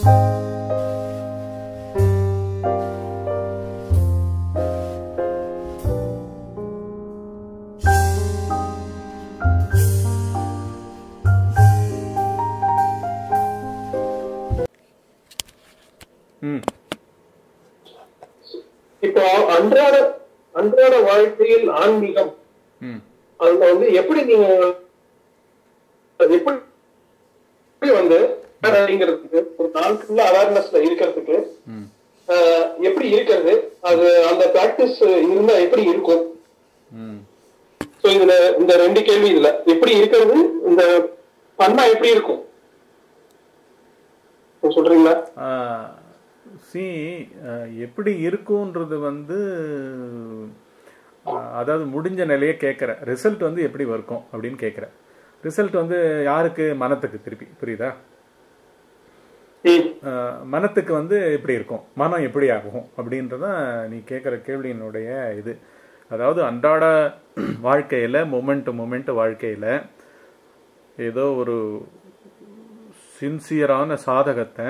ம் இப்போ அன்றாட அன்றாட வாழ்க்கையில் ஆன்மீகம் ம் அதுல வந்து எப்படி நீங்க அது எப்படி எப்படி வந்து அப்படிங்கிறதுக்கு ஒரு நாள் ஃபுல்லா அவேர்னஸ்ல இருக்கிறதுக்கு ம் ஆஹ், எப்படி இருக்கிறது அது அந்த பிராக்டிஸ் இருந்தா எப்படி இருக்கும் ம் சோ இதுல இந்த ரெண்டு கேள்வி இதுல எப்படி இருக்கிறது இந்த பண்ணா எப்படி இருக்கும் கொஞ்சம் சொல்றீங்களா சி எப்படி இருக்கும்ன்றது வந்து ஆஹ், அதாவது முடிஞ்ச நிலையை கேட்குற ரிசல்ட் வந்து எப்படி இருக்கும் அப்படின்னு கேட்குற ரிசல்ட் வந்து யாருக்கு மனத்துக்கு திருப்பி புரியுதா ம் ஆஹ், மனத்துக்கு வந்து எப்படி இருக்கும் மனம் எப்படி ஆகும் அப்படின்றதான் நீ கேட்குற கேள்வியினுடைய இது அதாவது அன்றாட வாழ்க்கையில் மொமெண்ட் மொமெண்ட் வாழ்க்கையில் ஏதோ ஒரு சின்சியரான சாதகத்தை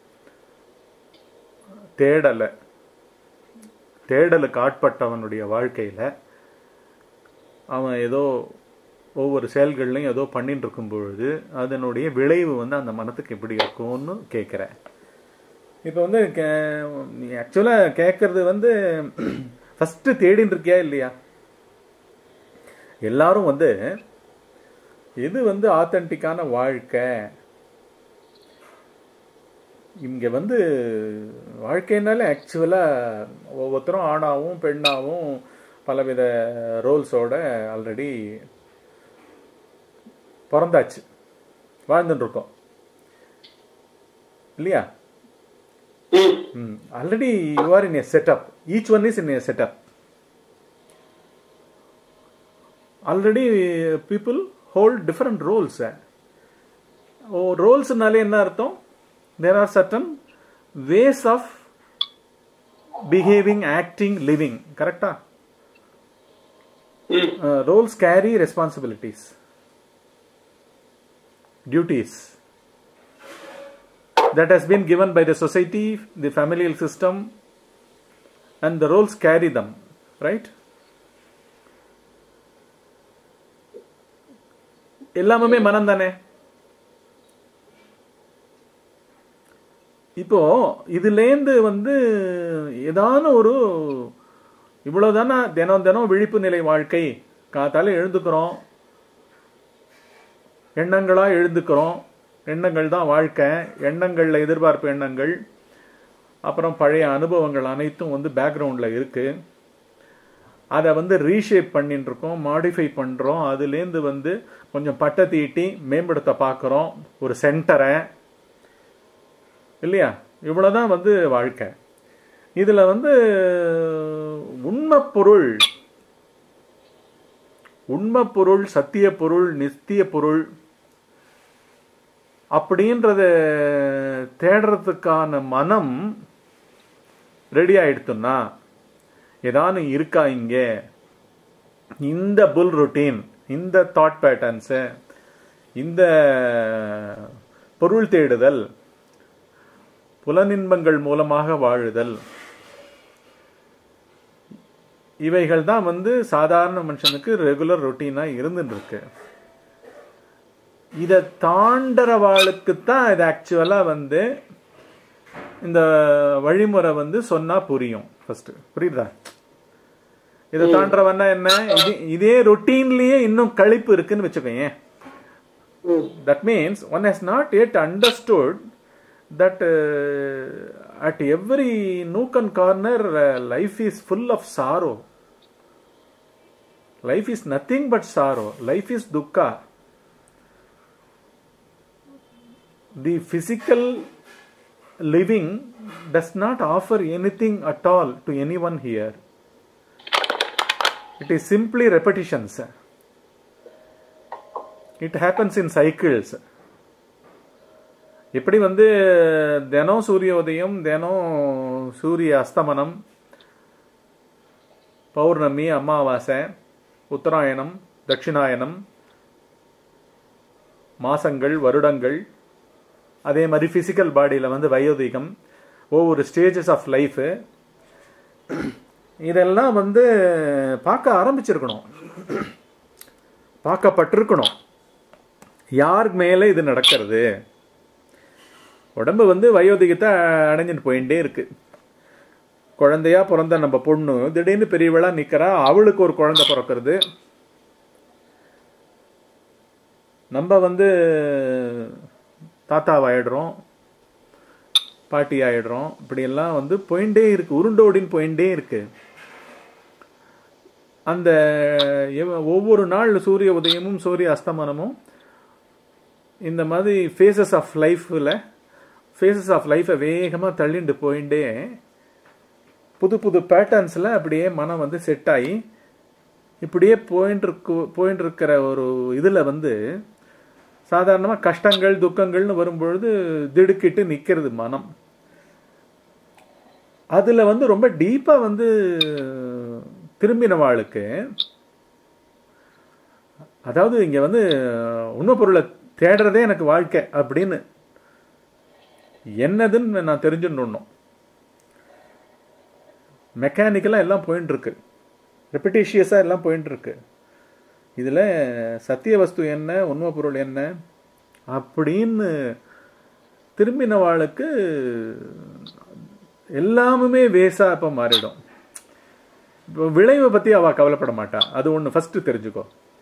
தேடலை தேடலுக்கு ஆட்பட்டவனுடைய வாழ்க்கையில் அவன் ஏதோ ஒவ்வொரு செயல்கள்லையும் ஏதோ பண்ணிட்டு இருக்கும் பொழுது அதனுடைய விளைவு வந்து அந்த மனத்துக்கு எப்படி இருக்கும்னு கேட்குறேன் இப்போ வந்து கே- நீ ஆக்சுவலாக கேட்கறது வந்து ஃபஸ்ட்டு தேடின்னு இருக்கியா இல்லையா எல்லாரும் வந்து எது வந்து ஆத்தென்டிக்கான வாழ்க்கை இங்கே வந்து வாழ்க்கைனாலே ஆக்சுவலாக ஒவ்வொருத்தரும் ஆணாவும் பெண்ணாவும் பலவித ரோல்ஸோட ஆல்ரெடி பிறந்தாச்சு வாழ்ந்துட்டு இருக்கோம் இல்லையா ம் already you are in a setup each one is in a setup already people hold different roles ஓ ரோல்ஸ்னாலே என்ன அர்த்தம் there are certain ways of behaving acting living கரெக்டா ம் roles carry responsibilities duties that has been given by the society, the familial system, and the roles carry them, right? எல்லாமே மனம் தானே இப்போ இதுலேருந்து வந்து ஏதான ஒரு இவ்வளவுதானே தினம் தினம் விழிப்பு நிலை வாழ்க்கை காத்தால எழுந்துக்கிறோம் எண்ணங்களா எழுந்துக்கிறோம் எண்ணங்கள் தான் வாழ்க்கை எண்ணங்கள்ல எதிர்பார்ப்பு எண்ணங்கள் அப்புறம் பழைய அனுபவங்கள் அனைத்தும் வந்து பேக்ரவுண்டில் இருக்கு அதை வந்து ரீஷேப் பண்ணிட்டு இருக்கோம் மாடிஃபை பண்ணுறோம் அதுலேருந்து வந்து கொஞ்சம் பட்டை தீட்டி மேம்படுத்த பார்க்குறோம் ஒரு சென்டரை இல்லையா இவ்வளோதான் வந்து வாழ்க்கை இதில் வந்து உண்மை பொருள் உண்மை பொருள் சத்திய பொருள் நித்திய பொருள் அப்படின்றத தேடுறதுக்கான மனம் ரெடி ஆயிடுத்துன்னா ஏதானு இருக்கா இங்க இந்த புல் ரொட்டீன் இந்த தாட் பேட்டர்ன்ஸு இந்த பொருள் தேடுதல் புலனின்பங்கள் மூலமாக வாழுதல் இவைகள் தான் வந்து சாதாரண மனுஷனுக்கு ரெகுலர் ரொட்டீனாக இருந்துட்டு இருக்கு இதை தாண்டறவாளுக்கு தான் இது ஆக்சுவலாக வந்து இந்த வழிமுறை வந்து சொன்னா புரியும் ஃபர்ஸ்ட் புரியுதா இதை தாண்டறவன்னா என்ன இது இதே ரொட்டீன்லயே இன்னும் கழிப்பு இருக்குன்னு வச்சுக்கோங்க ம் that means one has not yet understood that uh, at every nook and corner uh, life is full of sorrow life is nothing but sorrow life is dukkha the physical living does not offer anything at all to anyone here it is simply repetitions it happens in cycles எப்படி வந்து தினம் சூரிய உதயம் தினம் சூரிய அஸ்தமனம் பௌர்ணமி அமாவாசை உத்தராயணம் தட்சிணாயனம் மாசங்கள் வருடங்கள் அதே மாதிரி பிசிக்கல் பாடியில் வந்து வயோதிகம் ஒவ்வொரு ஸ்டேஜஸ் ஆஃப் லைஃபு இதெல்லாம் வந்து பார்க்க ஆரம்பிச்சிருக்கணும் பார்க்கப்பட்டிருக்கணும் யார் மேலே இது நடக்கிறது உடம்பு வந்து வயோதிகத்தை அடைஞ்சிட்டு போயிட்டே இருக்கு குழந்தையா பிறந்த நம்ம பொண்ணு திடீர்னு பெரியவளா நிக்கிறா அவளுக்கு ஒரு குழந்தை பிறக்கிறது நம்ம வந்து தாத்தாவாயிடுறோம் பாட்டி ஆயிடுறோம் இப்படியெல்லாம் வந்து போயிட்டே இருக்கு உருண்டோடின்னு போயிட்டே இருக்கு அந்த எவ- ஒவ்வொரு நாள் சூரிய உதயமும் சூரிய அஸ்தமனமும் இந்த மாதிரி ஃபேஸஸ் ஆஃப் லைஃப்பில் ஃபேஸஸ் ஆஃப் லைஃப்பை வேகமாக தள்ளிண்டு போயிட்டே புது புது பேட்டர்ன்ஸில் அப்படியே மனம் வந்து செட் ஆகி இப்படியே போயின்னு இருக்கு போயின்னு இருக்கிற ஒரு இதில் வந்து சாதாரணமாக கஷ்டங்கள் துக்கங்கள்னு வரும்பொழுது திடுக்கிட்டு நிற்கிறது மனம் அதில் வந்து ரொம்ப டீப்பாக வந்து திரும்பினவாளுக்கு அதாவது இங்கே வந்து உண்மை பொருளை தேடுறதே எனக்கு வாழ்க்கை அப்படின்னு என்னதுன்னு நான் தெரிஞ்சுடணும் மெக்கானிக்கலாக எல்லாம் போயின்னு இருக்கு ரெப்பிட்டேஷியஸாக எல்லாம் போயின்னு இருக்கு இதில் சத்திய வஸ்து என்ன உண்மை பொருள் என்ன அப்படின்னு திரும்பினவாளுக்கு எல்லாமுமே வேசா இப்போ மாறிடும் இப்போ விளைவை பற்றி அவள் கவலைப்பட மாட்டா அது ஒன்று ஃபஸ்ட்டு தெரிஞ்சுக்கோ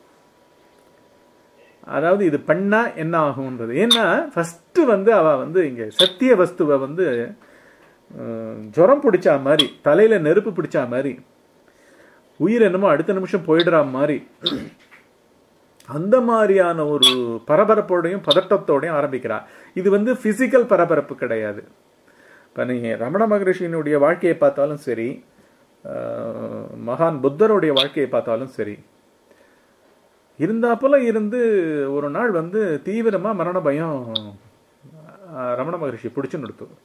அதாவது இது பண்ணா என்ன ஆகும்ன்றது ஏன்னா ஃபர்ஸ்ட் வந்து அவ வந்து இங்க சத்திய வஸ்துவை வந்து அஹ், ஜுரம் பிடிச்சா மாதிரி தலையில நெருப்பு பிடிச்சா மாதிரி உயிர் என்னமோ அடுத்த நிமிஷம் போயிடுற மாதிரி அந்த மாதிரியான ஒரு பரபரப்போடையும் பதட்டத்தோடையும் ஆரம்பிக்கிறா இது வந்து பிசிக்கல் பரபரப்பு கிடையாது இப்போ நீ ரமண மகரிஷியினுடைய வாழ்க்கையை பார்த்தாலும் சரி அஹ், மகான் புத்தருடைய வாழ்க்கையை பார்த்தாலும் சரி இருந்தாப்போல இருந்து ஒரு நாள் வந்து தீவிரமா மரண பயம் அஹ், ரமண மகரிஷி பிடிச்சு நிறுத்தும்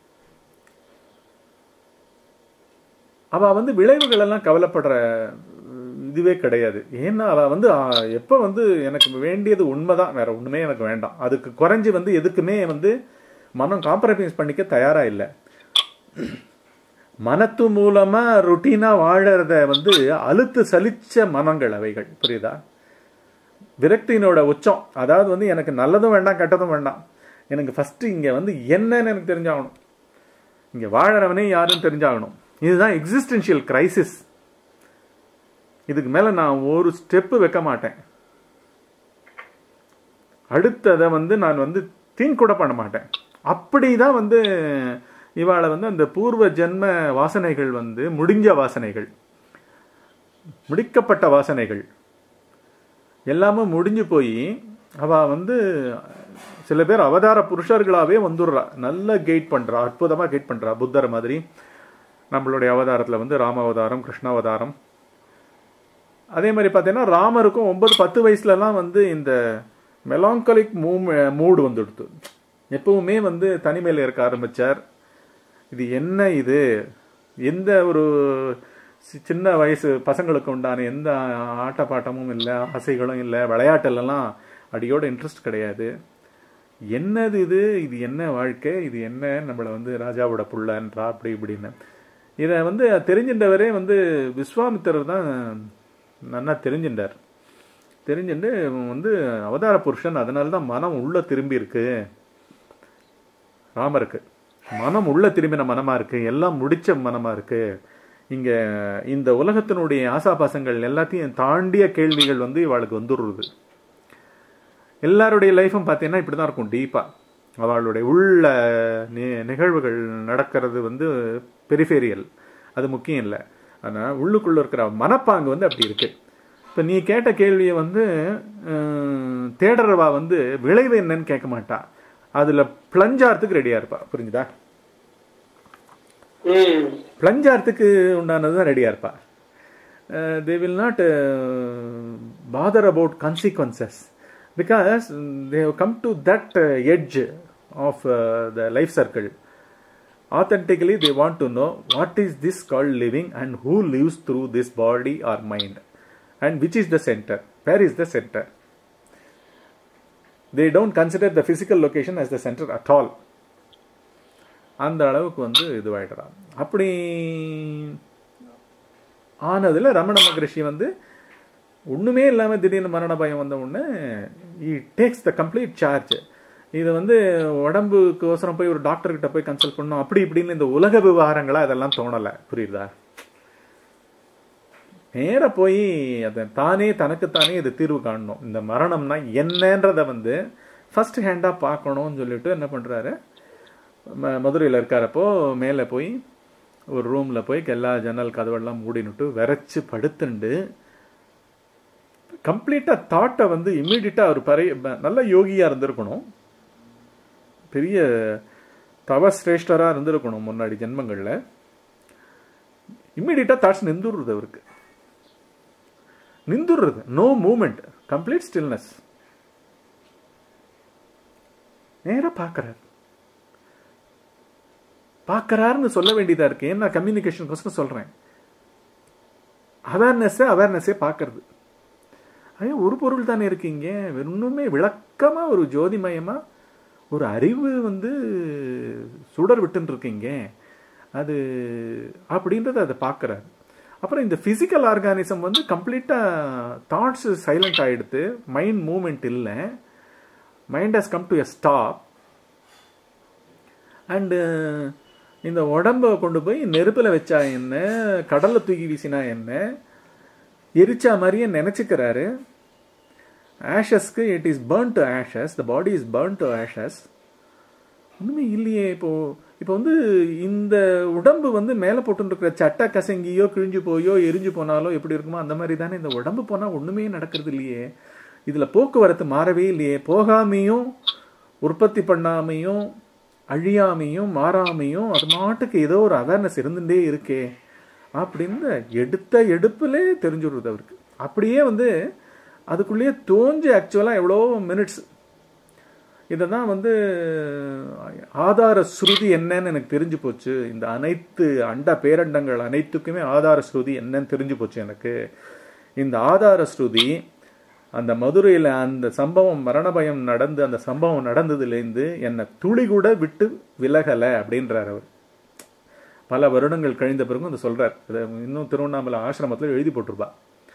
அவ வந்து விளைவுகள் எல்லாம் கவலைப்படுற அஹ், இதுவே கிடையாது ஏன்னா அவ வந்து அஹ், எப்ப வந்து எனக்கு வேண்டியது உண்மைதான் வேற ஒண்ணுமே எனக்கு வேண்டாம் அதுக்கு குறைஞ்சு வந்து எதுக்குமே வந்து மனம் காம்ப்ரமைஸ் பண்ணிக்க தயாரா இல்லை மனத்து மூலமா ருட்டீனா வாழறத வந்து அழுத்து சலிச்ச மனங்கள் அவைகள் புரியுதா விரக்தியினோட உச்சம் அதாவது வந்து எனக்கு நல்லதும் வேண்டாம் கெட்டதும் வேண்டாம் எனக்கு ஃபர்ஸ்ட் இங்க வந்து என்னன்னு எனக்கு தெரிஞ்சாகணும் இங்க வாழறவனே யாருன்னு தெரிஞ்சாகணும் இதுதான் எக்ஸிஸ்டென்ஷியல் கிரைசிஸ் இதுக்கு மேல நான் ஒரு ஸ்டெப்பு வைக்க மாட்டேன் அடுத்ததை வந்து நான் வந்து திங்க் கூட பண்ண மாட்டேன் அப்படிதான் வந்து இவாளை வந்து அந்த பூர்வ ஜென்ம வாசனைகள் வந்து முடிஞ்ச வாசனைகள் முடிக்கப்பட்ட வாசனைகள் எல்லாமே முடிஞ்சு போய் அவ வந்து சில பேர் அவதார புருஷர்களாவே வந்துடுறா நல்ல கைட் பண்றா அற்புதமா கைட் பண்றா புத்தர் மாதிரி நம்மளுடைய அவதாரத்துல வந்து ராம அவதாரம் கிருஷ்ண அவதாரம் அதே மாதிரி பார்த்தீங்கன்னா ராமருக்கும் ஒன்பது பத்து வயசுலலாம் வந்து இந்த மெலாங்கலிக் மூ மூடு வந்துடுத்து எப்பவுமே வந்து தனிமையில் இருக்க ஆரம்பிச்சார் இது என்ன இது எந்த ஒரு சி- சின்ன வயசு பசங்களுக்கு உண்டான எந்த ஆட்டப்பாட்டமும் இல்லை ஆசைகளும் இல்லை விளையாட்டுலலாம் அடியோட இன்ட்ரெஸ்ட் கிடையாது என்னது இது இது என்ன வாழ்க்கை இது என்ன நம்மளை வந்து ராஜாவோட புள்ளன்றா அப்படி இப்படின்னு இதை வந்து தெரிஞ்சின்றவரே வந்து விஸ்வாமித்திரர் தான் நன்னா தெரிஞ்சின்றார் தெரிஞ்சுட்டு இவன் வந்து அவதார புருஷன் அதனால தான் மனம் உள்ள திரும்பி இருக்கு ராமருக்கு மனம் உள்ள திரும்பின மனமா இருக்கு எல்லாம் முடிச்ச மனமா இருக்கு இங்க இந்த உலகத்தினுடைய ஆசாபாசங்கள் எல்லாத்தையும் தாண்டிய கேள்விகள் வந்து இவாளுக்கு வந்துடுறது எல்லாருடைய லைஃப்பும் பார்த்தீங்கன்னா இப்படி தான் இருக்கும் டீப்பாக அவளுடைய உள்ள நி- நிகழ்வுகள் நடக்கிறது வந்து பெரிஃபேரியல் அது முக்கியம் இல்லை ஆனால் உள்ளுக்குள்ள இருக்கிற மனப்பாங்கு வந்து அப்படி இருக்கு இப்போ நீ கேட்ட கேள்வியை வந்து அஹ், தேடுறவா வந்து விளைவு என்னன்னு கேட்க மாட்டா அதில் பிளஞ்சாரத்துக்கு ரெடியாக இருப்பா புரிஞ்சுதா ம் பிளஞ்சாரத்துக்கு உண்டானது தான் ரெடியாக இருப்பா they will not bother about consequences because they have come to that edge of the life circle authentically they want to know what is this called living and who lives through this body or mind and which is the center where is the center they don't consider the physical location as the center at all அந்த அளவுக்கு வந்து இதுவாயிடுறான் அப்படி ஆனதுல ரமண மகரிஷி வந்து ஒண்ணுமே இல்லாம திடீர்னு மரண பயம் வந்த உடனே it takes the complete charge இது வந்து உடம்புக்கு அவசரம் போய் ஒரு டாக்டர் கிட்ட போய் கன்சல்ட் பண்ணணும் அப்படி இப்படின்னு இந்த உலக விவகாரங்களா அதெல்லாம் தோணல புரியுதா நேர போய் அதை தானே தனக்குத்தானே இது தீர்வு காணணும் இந்த மரணம்னா என்னன்றத வந்து ஃபர்ஸ்ட் ஹேண்டா பார்க்கணும்னு சொல்லிட்டு என்ன பண்றாரு ம- மதுரையில இருக்காரப்போ மேலே போய் ஒரு ரூம்ல போய் எல்லா ஜன்னல் கதவெல்லாம் மூடினுட்டு விரைச்சு படுத்துண்டு கம்ப்ளீட்டா தாட்டை வந்து இம்மீடியட்டா அவர் பறைய ப- நல்ல யோகியா இருந்திருக்கணும் பெரிய தவசிரேஷ்டரா இருந்திருக்கணும் முன்னாடி ஜென்மங்கள்ல இம்மீடியட்டா தாட்ஸ் நிந்துடுறது அவருக்கு நிந்துடுறது நோ மூமெண்ட் கம்ப்ளீட் ஸ்டில்னஸ் நேரா பார்க்கறாரு பார்க்கறாருன்னு சொல்ல வேண்டியதா இருக்கு ஏன்னா கம்யூனிகேஷன் சொல்றேன் அவேர்னஸ் அவேர்னஸே பார்க்கறது ஐயோ ஒரு பொருள் தானே இருக்கீங்க இன்னுமே விளக்கமா ஒரு ஜோதிமயமா ஒரு அறிவு வந்து சுடர் விட்டுன்னு இருக்கீங்க அது அப்படின்றத அதை பார்க்கறாரு அப்புறம் இந்த பிசிக்கல் ஆர்கானிசம் வந்து கம்ப்ளீட்டா தாட்ஸ் சைலண்ட் ஆயிடுத்து மைண்ட் மூவ்மெண்ட் இல்லை mind has come to a stop and இந்த உடம்ப கொண்டு போய் நெருப்புல வச்சா என்ன கடல்ல தூக்கி வீசினா என்ன எரிச்சா மாதிரியே நினைச்சுக்கிறாரு ஆஷஸ்க்கு it is burnt to ashes the body is burnt to ashes ஒண்ணுமே இல்லையே இப்போ இப்போ வந்து இந்த உடம்பு வந்து மேலே போட்டுருக்கிற சட்டை கசங்கியோ கிழிஞ்சு போயோ எரிஞ்சு போனாலோ எப்படி இருக்குமோ அந்த மாதிரி தானே இந்த உடம்பு போனால் ஒண்ணுமே நடக்கிறது இல்லையே இதுல போக்குவரத்து மாறவே இல்லையே போகாமையும் உற்பத்தி பண்ணாமையும் அழியாமையும் மாறாமையும் அது மாட்டுக்கு ஏதோ ஒரு அவேர்னஸ் இருந்துட்டே இருக்கே அப்படின்னு எடுத்த எடுப்புலே தெரிஞ்சுடுறது அவருக்கு அப்படியே வந்து அதுக்குள்ளேயே தோஞ்சு ஆக்சுவலாக எவ்வளோ மினிட்ஸ் இதை தான் வந்து ஆதார ஸ்ருதி என்னன்னு எனக்கு தெரிஞ்சு போச்சு இந்த அனைத்து அண்ட பேரண்டங்கள் அனைத்துக்குமே ஆதார ஸ்ருதி என்னன்னு தெரிஞ்சு போச்சு எனக்கு இந்த ஆதார ஸ்ருதி அந்த மதுரையில் அந்த சம்பவம் மரண பயம் நடந்து அந்த சம்பவம் நடந்ததுலேருந்து என்னை துளி கூட விட்டு விலகலை அப்படின்றார் அவர் பல வருடங்கள் கழிந்த பிறகும் அதை சொல்றார் இதை இன்னும் திருவண்ணாமலை ஆசிரமத்தில் எழுதி போட்டிருப்பா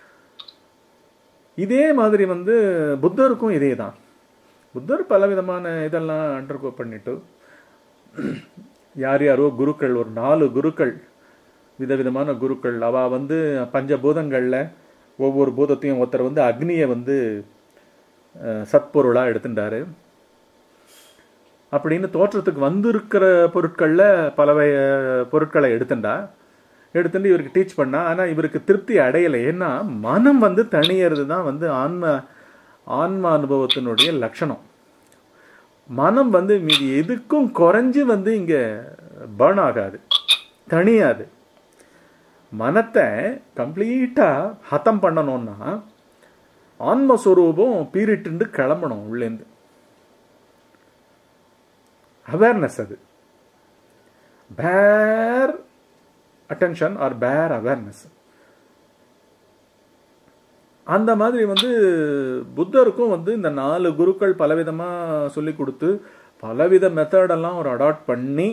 இதே மாதிரி வந்து புத்தருக்கும் இதே தான் புத்தர் பலவிதமான இதெல்லாம் அண்டர்கோ பண்ணிட்டு யார் யாரோ குருக்கள் ஒரு நாலு குருக்கள் விதவிதமான குருக்கள் அவ வந்து பஞ்சபூதங்கள்ல ஒவ்வொரு பூதத்தையும் ஒருத்தர் வந்து அக்னியை வந்து அஹ், சத்பொருளா எடுத்துட்டாரு அப்படின்னு தோற்றத்துக்கு வந்திருக்கிற பொருட்கள்ல பல வகை- பொருட்களை எடுத்துட்டா எடுத்துட்டு இவருக்கு டீச் பண்ணா ஆனா இவருக்கு திருப்தி அடையலை ஏன்னா மனம் வந்து தனியறது தான் வந்து ஆன்ம ஆன்ம அனுபவத்தினுடைய லட்சணம் மனம் வந்து மீதி எதுக்கும் குறைஞ்சு வந்து இங்க பர்ன் ஆகாது தனியாது மனத்தை கம்ப்ளீட்டா ஹதம் பண்ணணும்னா ஆன்மஸ்வரூபம் பீரிட்டு கிளம்பணும் உள்ளேந்து அவேர்னஸ் அது பேர் அட்டென்ஷன் ஆர் பேர் அவேர்னஸ் அந்த மாதிரி வந்து புத்தருக்கும் வந்து இந்த நாலு குருக்கள் பலவிதமா சொல்லி கொடுத்து பலவித மெத்தடெல்லாம் ஒரு அடாப்ட் பண்ணி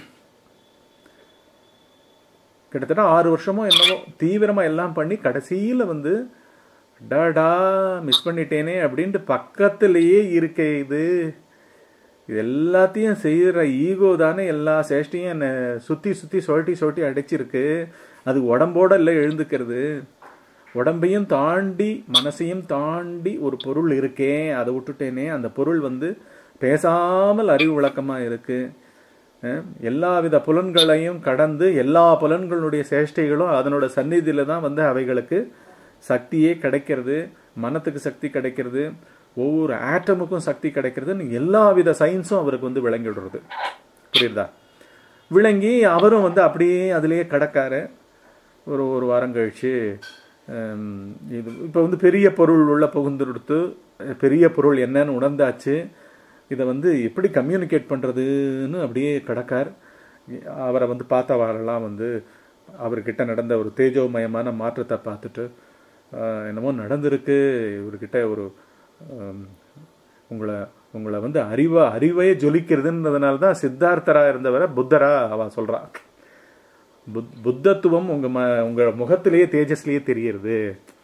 கிட்டத்தட்ட ஆறு வருஷமோ என்னவோ தீவிரமா எல்லாம் பண்ணி கடைசியில வந்து டாடா மிஸ் பண்ணிட்டேனே அப்படின்ட்டு பக்கத்திலேயே இருக்க இது இது எல்லாத்தையும் செய்யற ஈகோ தானே எல்லா சேஷ்டையும் என்னை சுத்தி சுத்தி சொட்டி சொட்டி அடைச்சிருக்கு அது உடம்போட இல்லை எழுந்துக்கிறது உடம்பையும் தாண்டி மனசையும் தாண்டி ஒரு பொருள் இருக்கே அதை விட்டுட்டேனே அந்த பொருள் வந்து பேசாமல் அறிவு விளக்கமா இருக்கு அஹ் எல்லா வித புலன்களையும் கடந்து எல்லா புலன்களுடைய சேஷ்டைகளும் அதனோட சந்நிதியில தான் வந்து அவைகளுக்கு சக்தியே கிடைக்கிறது மனத்துக்கு சக்தி கிடைக்கிறது ஒவ்வொரு ஆட்டமுக்கும் சக்தி கிடைக்கிறதுன்னு எல்லா வித சயின்ஸும் அவருக்கு வந்து விளங்கிடுறது புரியுதா விளங்கி அவரும் வந்து அப்படியே அதிலேயே கடக்காரு ஒரு ஒரு வாரம் கழிச்சு ஹம், இது இப்போ வந்து பெரிய பொருள் உள்ள புகுந்துடுத்து பெரிய பொருள் என்னன்னு உணர்ந்தாச்சு இதை வந்து எப்படி கம்யூனிகேட் பண்ணுறதுன்னு அப்படியே கடக்கார் அவரை வந்து பார்த்தவரெல்லாம் வந்து அவர்கிட்ட நடந்த ஒரு தேஜோமயமான மாற்றத்தை பார்த்துட்டு ஆஹ், என்னமோ நடந்திருக்கு இவர்கிட்ட ஒரு ஆம், உங்களை உங்களை வந்து அறிவா அறிவே ஜொலிக்கிறதுன்றதுனால தான் சித்தார்த்தரா இருந்தவரை புத்தரா அவ சொல்றா புத் புத்தத்துவம் உங்க ம உங்க முகத்திலேயே தேஜஸ்லேயே தெரியுது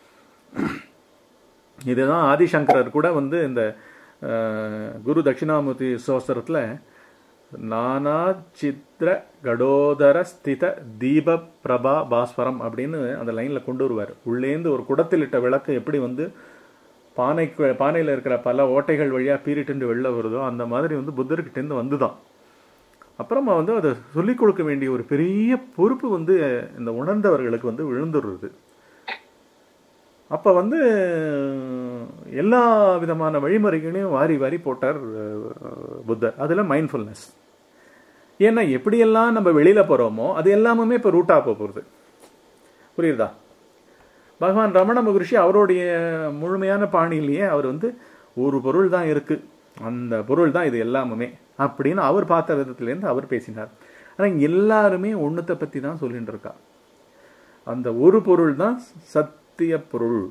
இதுதான் ஆதிசங்கரர் கூட வந்து இந்த அஹ், குரு தட்சிணாமூர்த்தி சோஸ்திரத்துல நானா சித்ர கடோதர ஸ்தித தீப பிரபா பாஸ்வரம் அப்படின்னு அந்த லைன்ல கொண்டு வருவார் உள்ளேந்து ஒரு குடத்தில் இட்ட விளக்கு எப்படி வந்து பானைக்கு பானையில் இருக்கிற பல ஓட்டைகள் வழியா பீரிட்டு வெளில வருதோ அந்த மாதிரி வந்து புத்தர்கிட்டேருந்து வந்துதான் அப்புறமா வந்து அதை சொல்லிக் கொடுக்க வேண்டிய ஒரு பெரிய பொறுப்பு வந்து இந்த உணர்ந்தவர்களுக்கு வந்து விழுந்துடுறது அப்ப வந்து எல்லா விதமான வழிமுறைகளையும் வாரி வாரி போட்டார் அஹ், புத்தர் அதுல மைண்ட்ஃபுல்னஸ் ஏன்னா எப்படியெல்லாம் நம்ம வெளியில போறோமோ அது எல்லாமே இப்ப ரூட்டா போக போகுது புரியுதா பகவான் ரமண மகரிஷி அவருடைய முழுமையான பாணியிலேயே அவர் வந்து ஒரு பொருள் தான் இருக்கு அந்த பொருள் தான் இது எல்லாமுமே அப்படின்னு அவர் பார்த்த விதத்திலேருந்து அவர் பேசினார் ஆனா எல்லாருமே ஒண்ணுத்தை பத்தி தான் சொல்லிட்டு இருக்கா அந்த ஒரு பொருள் தான் சத்திய பொருள்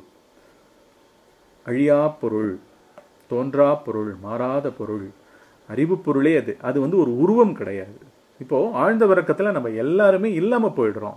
அழியா பொருள் தோன்றா பொருள் மாறாத பொருள் அறிவு பொருளே அது அது வந்து ஒரு உருவம் கிடையாது இப்போ ஆழ்ந்த வர்க்கத்துல நம்ம எல்லாருமே இல்லாம போயிடுறோம்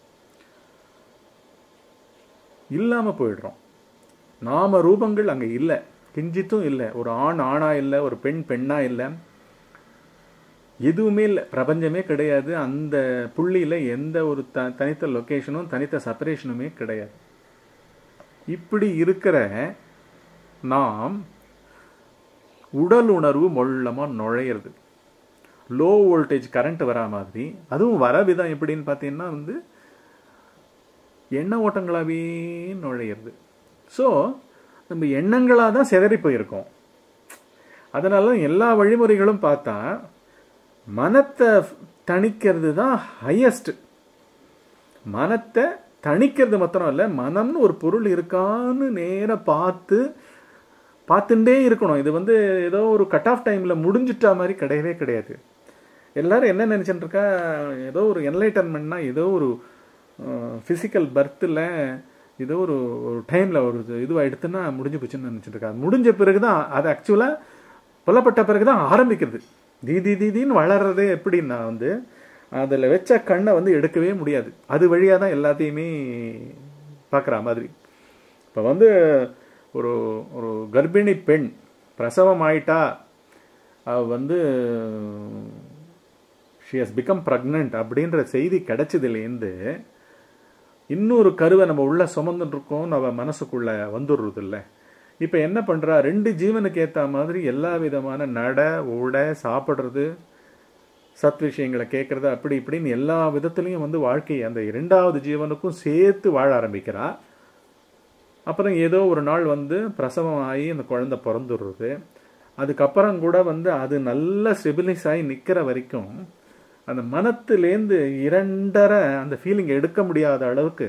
இல்லாம போயிடுறோம் நாம ரூபங்கள் அங்க இல்லை கிஞ்சித்தும் இல்லை ஒரு ஆண் ஆணா இல்லை ஒரு பெண் பெண்ணா இல்லை எதுவுமே இல்லை பிரபஞ்சமே கிடையாது அந்த புள்ளியில எந்த ஒரு த தனித்த லொகேஷனும் தனித்த செப்பரேஷனுமே கிடையாது இப்படி இருக்கிற நாம் உடல் உணர்வு மொள்ளமா நுழையிறது லோ வோல்டேஜ் கரண்ட் வரா மாதிரி அதுவும் வர விதம் எப்படின்னு பார்த்தீங்கன்னா வந்து எண்ண ஓட்டங்களாவே நுழையிறது ஸோ நம்ம எண்ணங்களாக தான் சிதறி போயிருக்கோம் அதனால எல்லா வழிமுறைகளும் பார்த்தா மனத்தை தணிக்கிறது தான் ஹையஸ்ட் மனத்தை தணிக்கிறது மாத்திரம் இல்லை மனம்னு ஒரு பொருள் இருக்கான்னு நேரா பார்த்து பார்த்துட்டே இருக்கணும் இது வந்து ஏதோ ஒரு கட் ஆஃப் டைமில் முடிஞ்சிட்டா மாதிரி கிடையவே கிடையாது எல்லாரும் என்ன நினைச்சிட்டு இருக்கா ஏதோ ஒரு என்லைட்டன்மெண்ட்னா ஏதோ ஒரு ஃபிசிக்கல் பர்த்தில் ஏதோ ஒரு ஒரு டைமில் ஒரு இதுவாக எடுத்துன்னா முடிஞ்சு போச்சுன்னு நினச்சிட்டு இருக்கா முடிஞ்ச பிறகு தான் அது ஆக்சுவலாக புலப்பட்ட பிறகு தான் ஆரம்பிக்கிறது தீதி தீதின்னு வளர்றதே எப்படின்னா வந்து அதில் வச்ச கண்ணை வந்து எடுக்கவே முடியாது அது வழியாக தான் எல்லாத்தையுமே பார்க்குற மாதிரி இப்போ வந்து ஒரு ஒரு கர்ப்பிணி பெண் பிரசவம் ஆயிட்டா அவ வந்து ஷி ஹஸ் பிகம் ப்ரெக்னென்ட் அப்படின்ற செய்தி கிடைச்சதுலேருந்து இன்னொரு கருவை நம்ம உள்ள சுமந்துட்டு இருக்கோம் நம்ம மனசுக்குள்ள வந்துடுறது இல்லை இப்போ என்ன பண்றா ரெண்டு ஜீவனுக்கு ஏற்ற மாதிரி எல்லா விதமான நட உட சாப்பிட்றது சத் விஷயங்களை கேட்கறது அப்படி இப்படின்னு எல்லா விதத்துலையும் வந்து வாழ்க்கை அந்த இரண்டாவது ஜீவனுக்கும் சேர்த்து வாழ ஆரம்பிக்கிறா அப்புறம் ஏதோ ஒரு நாள் வந்து பிரசவம் ஆகி அந்த குழந்தை பிறந்துடுறது அதுக்கப்புறம் கூட வந்து அது நல்ல ஸ்டெபிலைஸ் ஆகி நிற்கிற வரைக்கும் அந்த மனத்திலேருந்து இரண்டரை அந்த ஃபீலிங் எடுக்க முடியாத அளவுக்கு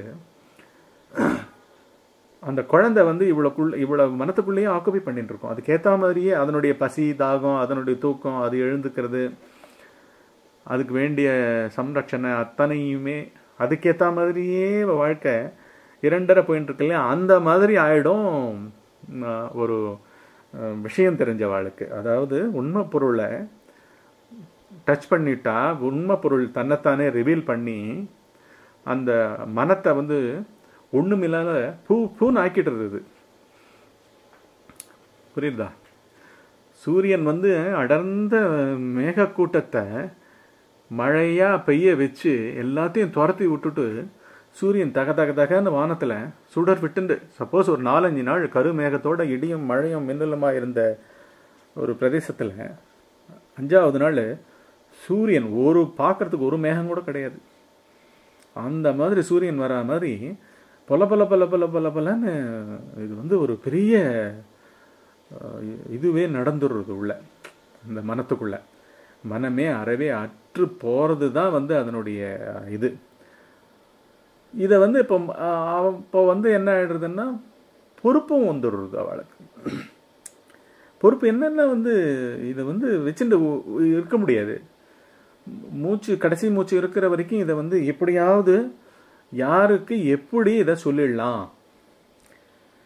அந்த குழந்தை வந்து இவ்வளோக்குள்ள இவ்வளவு மனத்துக்குள்ளேயே ஆக்குபை பண்ணிட்டு இருக்கோம் அதுக்கேற்ற மாதிரியே அதனுடைய பசி தாகம் அதனுடைய தூக்கம் அது எழுந்துக்கிறது அதுக்கு வேண்டிய சம்ரட்சணை அத்தனையுமே அதுக்கேற்ற மாதிரியே வாழ்க்கை இரண்டரை போயிட்டு இருக்கு இல்லையா அந்த மாதிரி ஆயிடும் ஆஹ், ஒரு ஆஹ், விஷயம் தெரிஞ்ச வாழ்க்கை அதாவது உண்மை பொருளை டச் பண்ணிட்டா உண்மை பொருள் தன்னைத்தானே ரிவீல் பண்ணி அந்த மனத்தை வந்து ஒண்ணுமில்லாத பூ பூன்னு ஆக்கிடுறது இது. புரியுதா சூரியன் வந்து அடர்ந்த மேகக்கூட்டத்தை மழையா பெய்ய வச்சு எல்லாத்தையும் துரத்தி விட்டுட்டு சூரியன் தக தக தகன்னு வானத்துல சுடர் விட்டுண்டு சப்போஸ் ஒரு நாலஞ்சு நாள் கரு மேகத்தோட இடியும் மழையும் மின்னலுமா இருந்த ஒரு பிரதேசத்துல அஞ்சாவது நாள் சூரியன் ஒரு பார்க்கறதுக்கு ஒரு மேகம் கூட கிடையாது அந்த மாதிரி சூரியன் வரா மாதிரி பொல பொல பொல பொல பொல பொலன்னு இது வந்து ஒரு பெரிய அஹ், இதுவே நடந்துடுறது உள்ள இந்த மனத்துக்குள்ள மனமே அறவே அற்று போறது தான் வந்து அதனுடைய இது இதை வந்து இப்போ அஹ், அவ- இப்போ வந்து என்ன ஆயிடுறதுன்னா பொறுப்பும் வந்துடுறது அவளுக்கு பொறுப்பு என்னன்னா வந்து இதை வந்து வச்சுட்டு உ- உ- இருக்க முடியாது மூச்சு கடைசி மூச்சு இருக்கிற வரைக்கும் இதை வந்து எப்படியாவது யாருக்கு எப்படி இதை சொல்லிடலாம்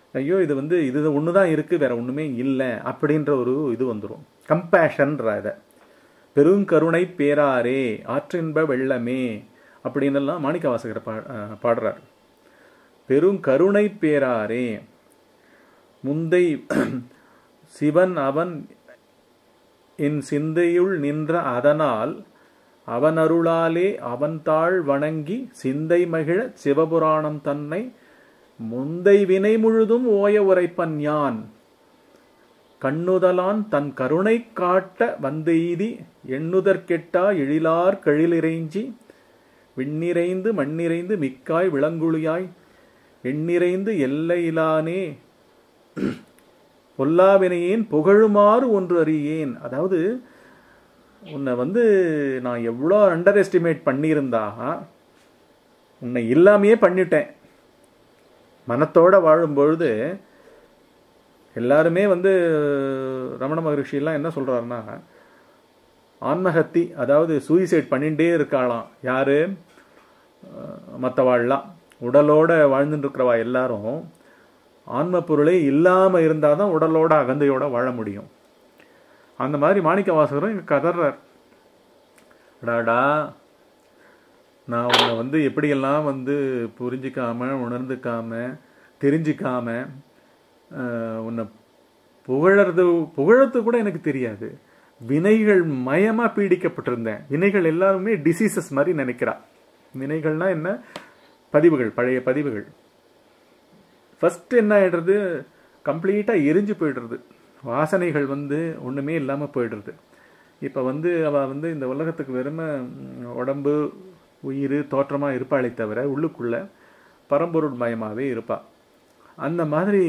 ஐயோ இது வந்து இது ஒன்று தான் இருக்குது வேற ஒன்றுமே இல்லை அப்படின்ற ஒரு இது வந்துடும் கம்பேஷன்ற இதை பெருங்கருணை பேராரே ஆற்றின்ப வெள்ளமே அப்படின்னு எல்லாம் மாணிக்க வாசகர் பா அஹ் பாடுறார் பெருங்கருணை பேராரே முந்தை சிவன் அவன் என் சிந்தையுள் நின்ற அதனால் அவன் அருளாலே அவன் தாழ் வணங்கி சிந்தை மகிழ சிவபுராணம் தன்னை முந்தை வினை முழுதும் ஓய உரைப்பன் யான் கண்ணுதலான் தன் கருணை காட்ட வந்தெய்தி எண்ணுதற்கெட்டா எழிலார் கழிலிறைஞ்சி விண்ணிறைந்து மண்ணிறைந்து மிக்காய் விளங்குழியாய் எண்ணிறைந்து எல்லையிலானே பொல்லாவினையேன் புகழுமாறு ஒன்று அறியேன் அதாவது உன்னை வந்து நான் எவ்வளோ அண்டர் எஸ்டிமேட் பண்ணியிருந்தா உன்னை இல்லாமையே பண்ணிட்டேன் மனத்தோட வாழும்பொழுது எல்லாருமே வந்து ரமண மகரிஷியெல்லாம் என்ன சொல்றாருன்னா ஆன்மஹத்தி அதாவது சூயிசைட் பண்ணிகிட்டே இருக்காளாம் யாரு மற்றவாள்லாம் உடலோட வாழ்ந்துட்டு இருக்கிறவா எல்லாரும் ஆன்ம பொருளே இல்லாமல் இருந்தால் தான் உடலோட அகந்தையோட வாழ முடியும் அந்த மாதிரி மாணிக்க வாசகரும் இங்கே கதறார் டாடா நான் உன்னை வந்து எப்படியெல்லாம் வந்து புரிஞ்சிக்காம உணர்ந்துக்காம தெரிஞ்சிக்காம ஆஹ், உன்னை புகழறது புகழறது கூட எனக்கு தெரியாது வினைகள் மயமா பீடிக்கப்பட்டிருந்தேன் வினைகள் எல்லாருமே டிசீசஸ் மாதிரி நினைக்கிறா வினைகள்னா என்ன பதிவுகள் பழைய பதிவுகள் ஃபர்ஸ்ட் என்ன ஆயிடுறது கம்ப்ளீட்டாக எரிஞ்சு போயிடுறது வாசனைகள் வந்து ஒன்றுமே இல்லாமல் போயிடுறது இப்போ வந்து அவள் வந்து இந்த உலகத்துக்கு வெறும ம், உடம்பு உயிர் தோற்றமாக இருப்பாளே தவிர உள்ளுக்குள்ள பரம்பொருள் மயமாகவே இருப்பா அந்த மாதிரி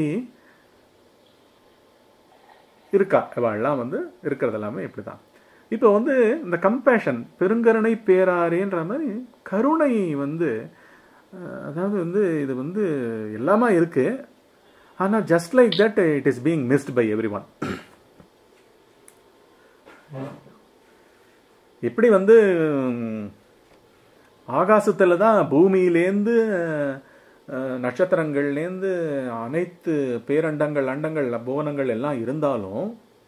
இருக்கா இவாள்லாம் வந்து இருக்கிறது எல்லாமே இப்படி தான் இப்போ வந்து இந்த கம்பேஷன் பெருங்கருணை பேராரேன்ற மாதிரி கருணை வந்து அஹ், அதாவது வந்து இது வந்து எல்லாமா இருக்கு ஆனால் just like that it is being missed by everyone எப்படி வந்து ம், ஆகாசத்துல தான் பூமியிலேருந்து அஹ், நட்சத்திரங்கள்லேருந்து அனைத்து பேரண்டங்கள் அண்டங்கள் புவனங்கள் எல்லாம் இருந்தாலும்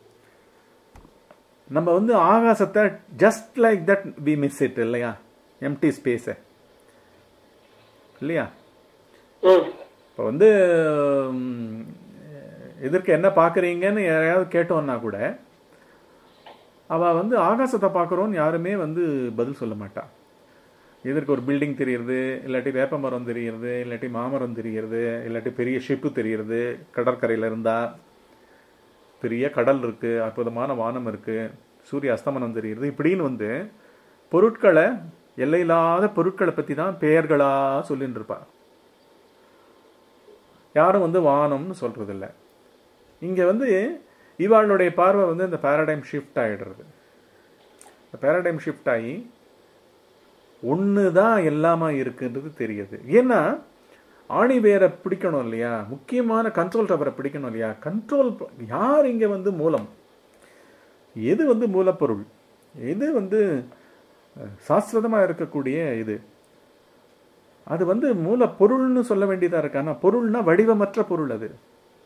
நம்ம வந்து ஆகாசத்தை just like that we miss it இல்லையா எம்டி ஸ்பேஸை இல்லையா ம் இப்போ வந்து ம், எதற்கு என்ன பார்க்குறீங்கன்னு யாரையாவது கேட்டோன்னா கூட அவள் வந்து ஆகாசத்தை பார்க்குறோன்னு யாருமே வந்து பதில் சொல்ல மாட்டா எதற்கு ஒரு பில்டிங் தெரியுறது இல்லாட்டி வேப்ப மரம் தெரியுறது இல்லாட்டி மாமரம் தெரியுறது இல்லாட்டி பெரிய ஷிப்பு தெரியுறது கடற்கரையில் இருந்தா பெரிய கடல் இருக்கு அற்புதமான வானம் இருக்கு சூரிய அஸ்தமனம் தெரியுது இப்படின்னு வந்து பொருட்களை எல்லையில்லாத பொருட்களை பற்றி தான் பெயர்களா சொல்லிட்டு இருப்பா யாரும் வந்து வானம்னு சொல்றது இல்ல இங்க வந்து இவாளுடைய பார்வை வந்து இந்த பேரடைம் ஷிஃப்ட் ஆயிடுறது இந்த பேரடைம் ஷிஃப்ட் ஆகி ஒன்று தான் எல்லாமா இருக்குன்றது தெரியுது ஏன்னா ஆணி வேரை பிடிக்கணும் இல்லையா முக்கியமான கண்ட்ரோல் டவரை பிடிக்கணும் இல்லையா கண்ட்ரோல் யார் இங்க வந்து மூலம் எது வந்து மூலப்பொருள் எது வந்து அஹ், சாஸ்வதமா இருக்கக்கூடிய இது அது வந்து மூலப்பொருள்னு சொல்ல வேண்டியதா இருக்கு ஆனா பொருள்னா வடிவமற்ற பொருள் அது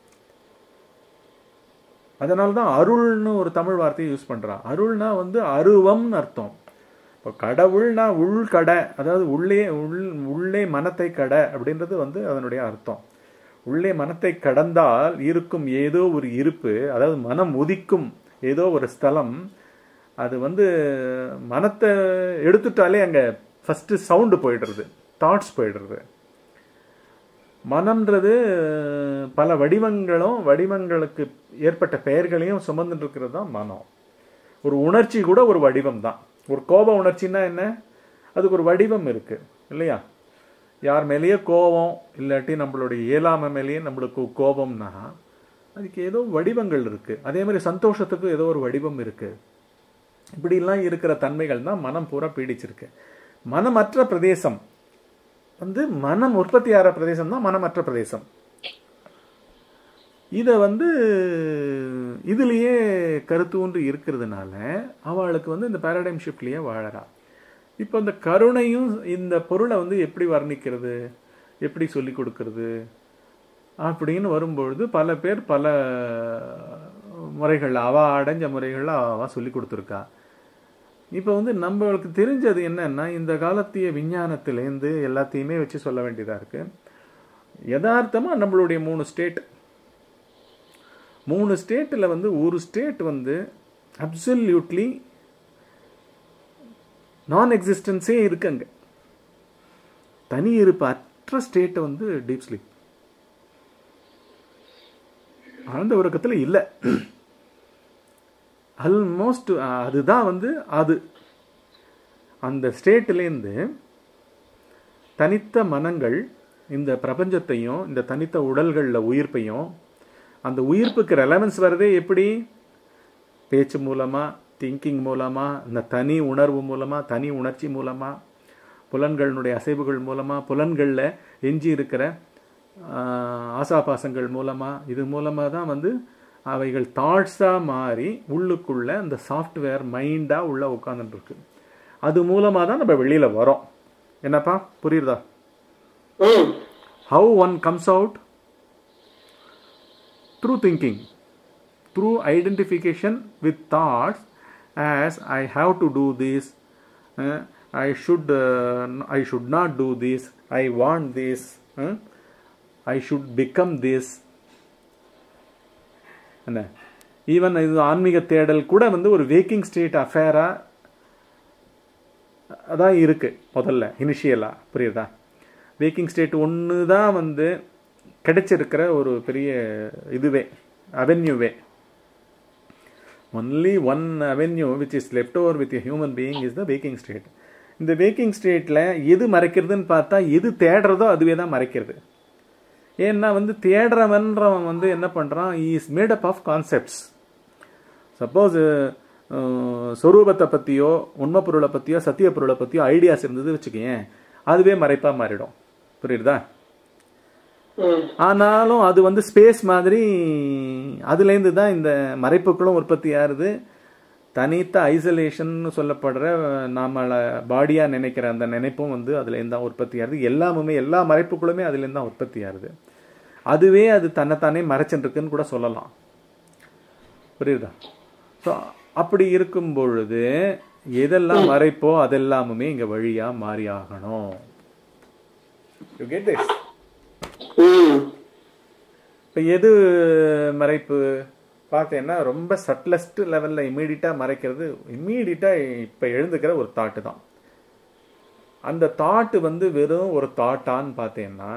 அதனால தான் அருள்னு ஒரு தமிழ் வார்த்தையை யூஸ் பண்றான் அருள்னா வந்து அருவம்னு அர்த்தம் இப்போ கடவுள்னா உள்கடை அதாவது உள்ளே உள் உள்ளே மனத்தை கடை அப்படின்றது வந்து அதனுடைய அர்த்தம் உள்ளே மனத்தை கடந்தால் இருக்கும் ஏதோ ஒரு இருப்பு அதாவது மனம் உதிக்கும் ஏதோ ஒரு ஸ்தலம் அது வந்து மனத்தை எடுத்துட்டாலே அங்க ஃபர்ஸ்ட் சவுண்டு போயிடுறது தாட்ஸ் போயிடுறது மனம்ன்றது பல வடிவங்களும் வடிவங்களுக்கு ஏற்பட்ட பெயர்களையும் சுமந்துட்டு இருக்கிறது தான் மனம் ஒரு உணர்ச்சி கூட ஒரு வடிவம் தான் ஒரு கோப உணர்ச்சின்னா என்ன அதுக்கு ஒரு வடிவம் இருக்கு இல்லையா யார் மேலேயே கோபம் இல்லாட்டி நம்மளுடைய இயலாமை மேலேயே நம்மளுக்கு கோபம்னா அதுக்கு ஏதோ வடிவங்கள் இருக்கு அதே மாதிரி சந்தோஷத்துக்கு ஏதோ ஒரு வடிவம் இருக்கு இப்படிலாம் இருக்கிற தன்மைகள் தான் மனம் பூரா பீடிச்சிருக்கு மனமற்ற பிரதேசம் வந்து மனம் உற்பத்தி ஆகிற பிரதேசம் தான் மனமற்ற பிரதேசம் இதை வந்து இதுலேயே கருத்தூன்று இருக்கிறதுனால அவளுக்கு வந்து இந்த பேரடைம் ஷிஃப்ட்லேயே வாழறா இப்போ இந்த கருணையும் இந்த பொருளை வந்து எப்படி வர்ணிக்கிறது எப்படி சொல்லி கொடுக்கறது அப்படின்னு வரும்பொழுது பல பேர் பல முறைகள் அவ அடைஞ்ச முறைகளில் அவ சொல்லி கொடுத்துருக்கா இப்போ வந்து நம்மளுக்கு தெரிஞ்சது என்னன்னா இந்த காலத்திய விஞ்ஞானத்திலேருந்து எல்லாத்தையுமே வச்சு சொல்ல வேண்டியதாக இருக்கு யதார்த்தமாக நம்மளுடைய மூணு ஸ்டேட் மூணு ஸ்டேட்டில் வந்து ஒரு ஸ்டேட் வந்து அப்சல்யூட்லி நான் எக்ஸிஸ்டன்ஸே இருக்குங்க தனி இருப்பு அற்ற ஸ்டேட் வந்து டீப் ஸ்லீப் ஆழ்ந்த உறக்கத்தில் இல்லை ஆல்மோஸ்ட் அதுதான் வந்து அது அந்த ஸ்டேட்லேருந்து தனித்த மனங்கள் இந்த பிரபஞ்சத்தையும் இந்த தனித்த உடல்களில் உயிர்ப்பையும் அந்த உயிர்ப்புக்கு ரெலவன்ஸ் வரதே எப்படி பேச்சு மூலமாக திங்கிங் மூலமாக இந்த தனி உணர்வு மூலமாக தனி உணர்ச்சி மூலமாக புலன்களினுடைய அசைவுகள் மூலமாக புலன்களில் எஞ்சி இருக்கிற ஆஹ், ஆசாபாசங்கள் மூலமாக இது மூலமாக தான் வந்து அவைகள் தாட்ஸாக மாறி உள்ளுக்குள்ள அந்த சாஃப்ட்வேர் மைண்டாக உள்ள உட்காந்துட்டு இருக்கு அது மூலமாக தான் நம்ம வெளியில் வரோம் என்னப்பா புரியுதா ம் how one comes out through thinking through identification with thoughts as i have to do this uh, i should uh, i should not do this i want this uh, i should become this என்ன even இது ஆன்மீக தேடல் கூட வந்து ஒரு waking state அஃபேரா அதான் இருக்கு முதல்ல இனிஷியலா புரியுதா வேக்கிங் ஸ்டேட் ஒன்று தான் வந்து கிடைச்சிருக்கிற ஒரு பெரிய இதுவே அவென்யூவே only one avenue which is left over with human being is the waking state இந்த வேக்கிங் ஸ்டேட்டில் எது மறைக்கிறதுன்னு பார்த்தா எது தேடுறதோ அதுவே தான் மறைக்கிறது ஏன்னா வந்து தேடுறவன்றவன் வந்து என்ன பண்ணுறான் is made up of concepts suppose சொரூபத்தை பற்றியோ உண்மை பொருளை பற்றியோ சத்திய பொருளை பற்றியோ ஐடியாஸ் இருந்தது வச்சுக்கேன் அதுவே மறைப்பா மாறிடும் புரியுதா ம் ஆனாலும் அது வந்து ஸ்பேஸ் மாதிரி அதுலேருந்து தான் இந்த மறைப்புகளும் உற்பத்தி ஆகுது தனித்த ஐசோலேஷன் சொல்லப்படுற நாமளை பாடியாக நினைக்கிற அந்த நினைப்பும் வந்து அதுலேருந்து தான் உற்பத்தி ஆகுது எல்லாமுமே எல்லா மறைப்புகளுமே அதுலேருந்து தான் உற்பத்தி ஆகுது அதுவே அது தன்னைத்தானே மறைச்சுருக்குன்னு கூட சொல்லலாம் புரியுதா ஸோ அப்படி இருக்கும் பொழுது எதெல்லாம் மறைப்போ அதெல்லாமுமே இங்கே வழியாக மாறி ஆகணும் யூ கெட் திஸ் ம் இப்போ எது மறைப்பு பார்த்தேன்னா ரொம்ப சட்லஸ்ட் லெவலில் இம்மீடியட்டாக மறைக்கிறது இம்மீடியட்டாக இப்போ எழுந்துக்கிற ஒரு தாட்டு தான் அந்த தாட்டு வந்து வெறும் ஒரு தாட்டான்னு பார்த்தேன்னா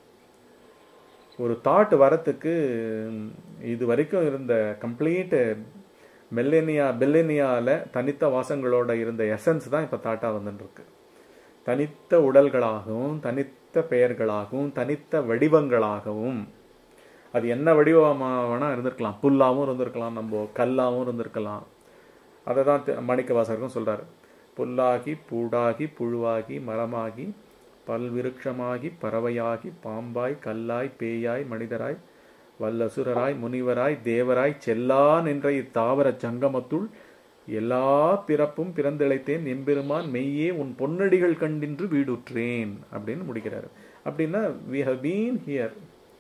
ஒரு தாட் வரத்துக்கு இது வரைக்கும் இருந்த கம்ப்ளீட் மெல்லேனியா பெல்லேனியாவில் தனித்த வாசங்களோட இருந்த எசன்ஸ் தான் இப்போ தாட்டாக வந்துட்டு இருக்கு தனித்த உடல்களாகவும் தனித்த பெயர்களாகவும் தனித்த வடிவங்களாகவும் அது என்ன வடிவமாக வேணால் இருந்திருக்கலாம் புல்லாகவும் இருந்திருக்கலாம் நம்ம கல்லாகவும் இருந்திருக்கலாம் அதை தான் தி- மாணிக்க வாசகரும் சொல்கிறார் புல்லாகி பூடாகி புழுவாகி மரமாகி பல்விருட்சமாகி பறவையாகி பாம்பாய் கல்லாய் பேயாய் மனிதராய் வல்லசுரராய் முனிவராய் தேவராய் செல்லா நின்ற இத்தாவர சங்கமத்துள் எல்லா பிறப்பும் பிறந்திழைத்தேன் எம்பெருமான் மெய்யே உன் பொன்னடிகள் கண்டின்று வீடுற்றேன் அப்படின்னு முடிக்கிறாரு அப்படின்னா வி ஹவ் பீன் ஹியர்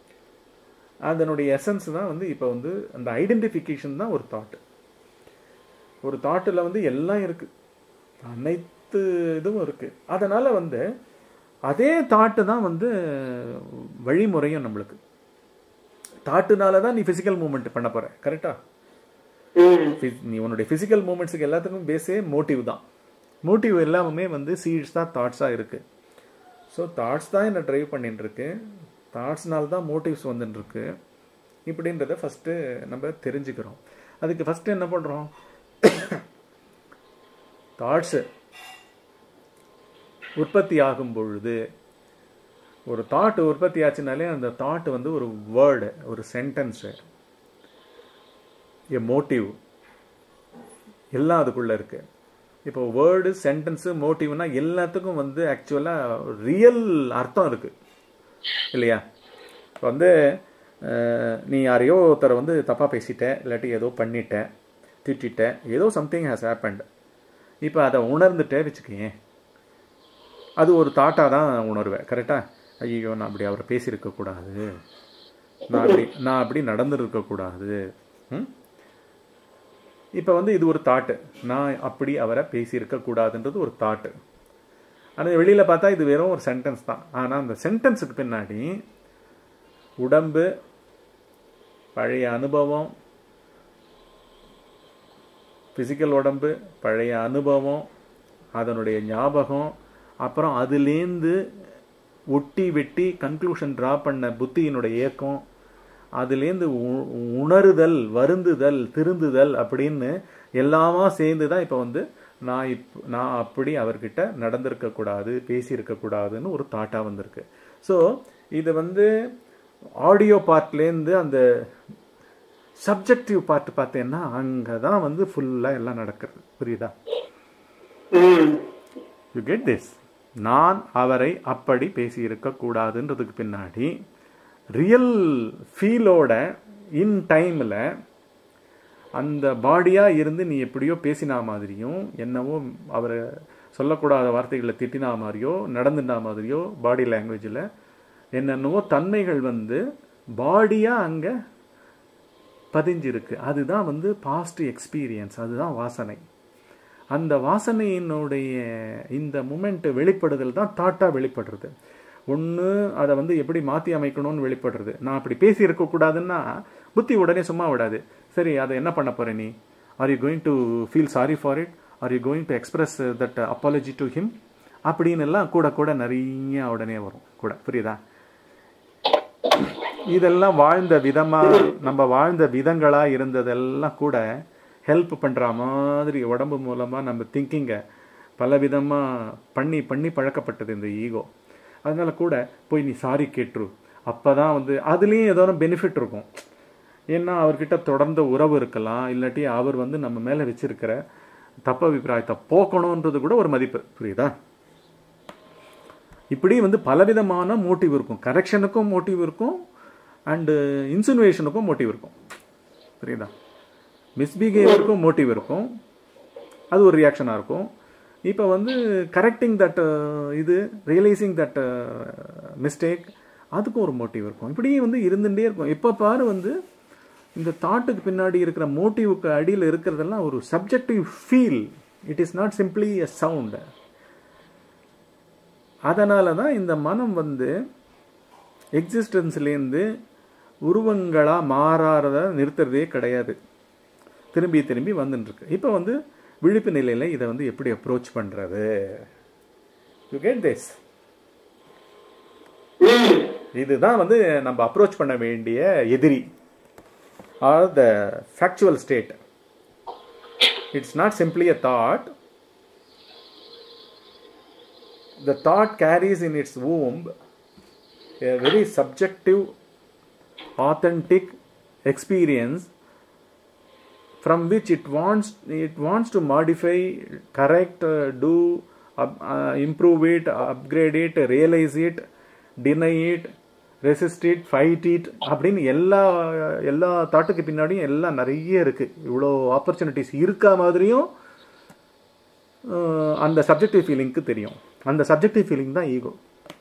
அதனுடைய எசன்ஸ் தான் வந்து இப்போ வந்து அந்த ஐடென்டிஃபிகேஷன் தான் ஒரு தாட் ஒரு தாட்டில் வந்து எல்லாம் இருக்கு அனைத்து இதுவும் இருக்கு அதனால வந்து அதே தாட்டு தான் வந்து வழிமுறையும் நம்மளுக்கு தாட்டுனால தான் நீ ஃபிசிக்கல் மூமெண்ட் பண்ண போற கரெக்டா ம் நீ உன்னுடைய ஃபிசிக்கல் மூமெண்ட்ஸுக்கு எல்லாத்துக்கும் பேஸே மோட்டிவ் தான் மோட்டிவ் எல்லாமே வந்து சீட்ஸ் தான் தாட்ஸாக இருக்கு ஸோ தாட்ஸ் தான் என்ன ட்ரைவ் பண்ணிட்டு இருக்கு தாட்ஸ்னால தான் மோட்டிவ்ஸ் வந்துட்டு இருக்கு இப்படின்றத ஃபஸ்ட்டு நம்ம தெரிஞ்சுக்கிறோம் அதுக்கு ஃபஸ்ட்டு என்ன பண்ணுறோம் தாட்ஸு உற்பத்தி ஆகும் பொழுது ஒரு தாட் உற்பத்தி ஆச்சுனாலே அந்த தாட் வந்து ஒரு வேர்டு ஒரு சென்டென்ஸு எ மோட்டிவ் எல்லாம் அதுக்குள்ள இருக்கு இப்போ வேர்டு சென்டென்ஸு மோட்டிவ்னா எல்லாத்துக்கும் வந்து ஆக்சுவலாக ரியல் அர்த்தம் இருக்கு இல்லையா இப்போ வந்து அஹ், நீ யாரையோ ஒருத்தரை வந்து தப்பாக பேசிட்ட இல்லாட்டி ஏதோ பண்ணிட்ட திட்டிட்ட ஏதோ சம்திங் ஹேஸ் ஹேப்பண்ட் இப்போ அதை உணர்ந்துட்டே வச்சுக்கேன் அது ஒரு தாட்டாக தான் உணர்வேன் கரெக்டாக ஐயோ நான் அப்படி அவரை பேசியிருக்க கூடாது நான் அப்படி நான் அப்படி நடந்துருக்க கூடாது ம்? இப்போ வந்து இது ஒரு தாட்டு நான் அப்படி அவரை பேசியிருக்க கூடாதுன்றது ஒரு தாட்டு ஆனால் வெளியில் பார்த்தா இது வெறும் ஒரு சென்டென்ஸ் தான் ஆனால் அந்த சென்டென்ஸுக்கு பின்னாடி உடம்பு பழைய அனுபவம் ஃபிசிக்கல் உடம்பு பழைய அனுபவம் அதனுடைய ஞாபகம் அப்புறம் அதுலேருந்து ஒட்டி வெட்டி கன்க்ளூஷன் ட்ரா பண்ண புத்தியினுடைய இயக்கம் அதுலேருந்து உ- உணருதல் வருந்துதல் திருந்துதல் அப்படின்னு எல்லாமா சேர்ந்து தான் இப்போ வந்து நான் இப் நான் அப்படி அவர்கிட்ட நடந்திருக்க கூடாது பேசியிருக்க கூடாதுன்னு ஒரு தாட்டாக வந்திருக்கு ஸோ இது வந்து ஆடியோ பார்ட்லேருந்து அந்த சப்ஜெக்டிவ் பார்ட் பார்த்தேன்னா அங்கே தான் வந்து ஃபுல்லாக எல்லாம் நடக்கிறது புரியுதா ம். யூ கெட் திஸ் நான் அவரை அப்படி பேசியிருக்க கூடாதுன்றதுக்கு பின்னாடி ரியல் ஃபீலோட இன் டைமில் அந்த பாடியாக இருந்து நீ எப்படியோ பேசினா மாதிரியும் என்னவோ அவரை சொல்லக்கூடாத வார்த்தைகளை திட்டினா மாதிரியோ நடந்துட்டா மாதிரியோ பாடி லாங்குவேஜில் என்னென்னவோ தன்மைகள் வந்து பாடியாக அங்கே பதிஞ்சிருக்கு அதுதான் வந்து பாஸ்ட் எக்ஸ்பீரியன்ஸ் அதுதான் வாசனை அந்த வாசனையினுடைய இந்த மூமெண்ட் வெளிப்படுதல் தான் தாட்டாக வெளிப்படுறது ஒன்று அதை வந்து எப்படி மாற்றி அமைக்கணும்னு வெளிப்படுறது நான் அப்படி பேசி இருக்கக்கூடாதுன்னா புத்தி உடனே சும்மா விடாது சரி அதை என்ன பண்ண போற நீ are you going to feel sorry for it are you going to express that apology to him அப்படின்னு எல்லாம் கூட கூட நிறைய உடனே வரும் கூட புரியுதா இதெல்லாம் வாழ்ந்த விதமா நம்ம வாழ்ந்த விதங்களா இருந்ததெல்லாம் கூட ஹெல்ப் பண்ற மாதிரி உடம்பு மூலமா நம்ம திங்கிங்கை பல விதமா பண்ணி பண்ணி பழக்கப்பட்டது இந்த ஈகோ அதனால கூட போய் நீ சாரி கேட்டுரு அப்பதான் வந்து அதுலேயும் ஏதோ பெனிஃபிட் இருக்கும் ஏன்னா அவர்கிட்ட தொடர்ந்த உறவு இருக்கலாம் இல்லாட்டி அவர் வந்து நம்ம மேல வச்சிருக்கிற தப்ப அபிப்பிராயத்தை போக்கணுன்றது கூட ஒரு மதிப்பு புரியுதா இப்படி வந்து பலவிதமான மோட்டிவ் இருக்கும் கரெக்ஷனுக்கும் மோட்டிவ் இருக்கும் அண்டு இன்சினுவேஷனுக்கும் மோட்டிவ் இருக்கும் புரியுதா மிஸ்பிஹேவியருக்கும் மோட்டிவ் இருக்கும் அது ஒரு ரியாக்ஷனாக இருக்கும் இப்போ வந்து கரெக்டிங் தட் இது ரியலைசிங் தட் மிஸ்டேக் அதுக்கும் ஒரு மோட்டிவ் இருக்கும் இப்படி வந்து இருந்துகிட்டே இருக்கும் எப்போ பாரு வந்து இந்த தாட்டுக்கு பின்னாடி இருக்கிற மோட்டிவுக்கு அடியில் இருக்கிறதெல்லாம் ஒரு subjective feel it is not simply a sound அதனால தான் இந்த மனம் வந்து எக்ஸிஸ்டன்ஸ்லேருந்து உருவங்களாக மாறாத நிறுத்துறதே கிடையாது திரும்பி திரும்பி வந்துட்டுருக்கு இப்போ வந்து விழிப்பு நிலையில் இதை வந்து எப்படி அப்ரோச் பண்ணுறது யூ கெட் திஸ் ம். இதுதான் வந்து நம்ம அப்ரோச் பண்ண வேண்டிய எதிரி are the factual state it's not simply a thought the thought carries in its womb a very subjective, authentic experience from which it wants it wants to modify, correct, uh, do, up- uh, improve it, upgrade it, realize it, deny it, resist it, fight it அப்படின்னு எல்லா எல்லா தாட்டுக்கு பின்னாடியும் எல்லாம் நிறைய இருக்கு இவ்வளோ opportunities இருக்கா மாதிரியும் அஹ் அந்த சப்ஜெக்டிவ் ஃபீலிங்க்கு தெரியும் அந்த சப்ஜெக்டிவ் ஃபீலிங் தான் ஈகோ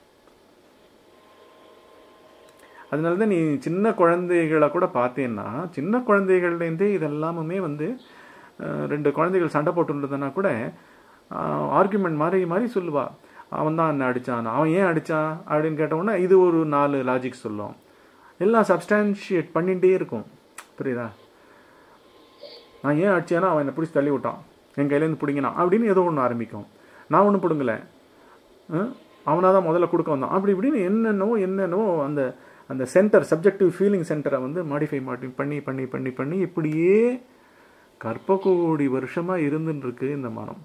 அதனால தான் நீ சின்ன குழந்தைகளை கூட பார்த்தேன்னா சின்ன குழந்தைகள்லேருந்தே இதெல்லாமுமே வந்து அஹ், ரெண்டு குழந்தைகள் சண்டை போட்டுருந்ததுன்னா கூட ஆர்குமெண்ட் மாதிரி மாதிரி சொல்லுவா அவன் தான் என்ன அடித்தான் அவன் ஏன் அடித்தான் அப்படின்னு கேட்டவுடனே இது ஒரு நாலு லாஜிக் சொல்லும் எல்லாம் சப்ஸ்டான்ஷியேட் பண்ணிகிட்டே இருக்கும் புரியுதா நான் ஏன் அடிச்சேன்னா அவன் என்னை பிடிச்சி தள்ளி விட்டான் என் கையிலேருந்து பிடிங்கினான் அப்படின்னு ஏதோ ஒன்று ஆரம்பிக்கும் நான் ஒன்றும் பிடுங்கலை அவனாக தான் முதல்ல கொடுக்க வந்தான் அப்படி இப்படின்னு என்னென்னவோ என்னென்னவோ அந்த அந்த சென்டர் சப்ஜெக்டிவ் ஃபீலிங் சென்டரை வந்து மாடிஃபை மாட்டி பண்ணி பண்ணி பண்ணி பண்ணி இப்படியே கற்ப கோடி வருஷமாக இருந்துன்னு இருக்கு இந்த மனம்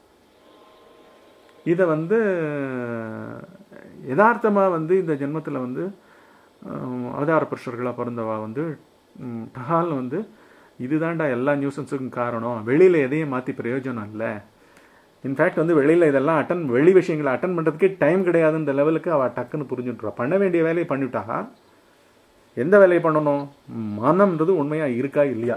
இதை வந்து யதார்த்தமாக வந்து இந்த ஜென்மத்தில் வந்து அஹ், அவதார புருஷர்களாக பிறந்தவா வந்து ம், டகால்னு வந்து இதுதான்டா எல்லா நியூசன்ஸுக்கும் காரணம் வெளியில் எதையும் மாற்றி பிரயோஜனம் இல்லை இன்ஃபேக்ட் வந்து வெளியில் இதெல்லாம் அட்டன் வெளி விஷயங்களை அட்டன் பண்ணுறதுக்கே டைம் கிடையாதுன்ற லெவலுக்கு அவள் டக்குன்னு புரிஞ்சுட்டுருவா பண்ண வேண்டிய வேலையை பண்ணிவிட்டா எந்த வேலையை பண்ணணும் மனம்ன்றது உண்மையாக இருக்கா இல்லையா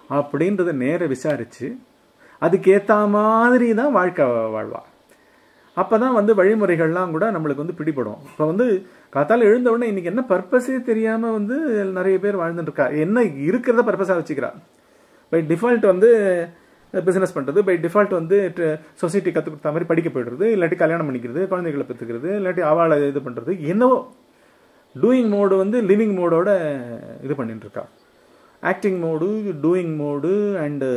அப்படின்றத நேர விசாரிச்சு அதுக்கேற்ற மாதிரி தான் வாழ்க்கை வாழ்வா அப்போ தான் வந்து வழிமுறைகள்லாம் கூட நம்மளுக்கு வந்து பிடிபடும் இப்போ வந்து காத்தால எழுந்த உடனே இன்னைக்கு என்ன பர்பஸே தெரியாமல் வந்து நிறைய பேர் வாழ்ந்துட்டு இருக்கா என்ன இருக்கிறத பர்பஸாக வச்சுக்கிறா பை டிஃபால்ட் வந்து பிஸ்னஸ் பண்ணுறது பை டிஃபால்ட் வந்து சொசைட்டி கற்றுக் கொடுத்த மாதிரி படிக்க போயிடுறது இல்லாட்டி கல்யாணம் பண்ணிக்கிறது குழந்தைகளை பெற்றுக்கிறது இல்லாட்டி அவளை இது பண்ணுறது என்னவோ டூயிங் மோடு வந்து லிவிங் மோடோட இது பண்ணிட்டு இருக்கா acting mode doing mode and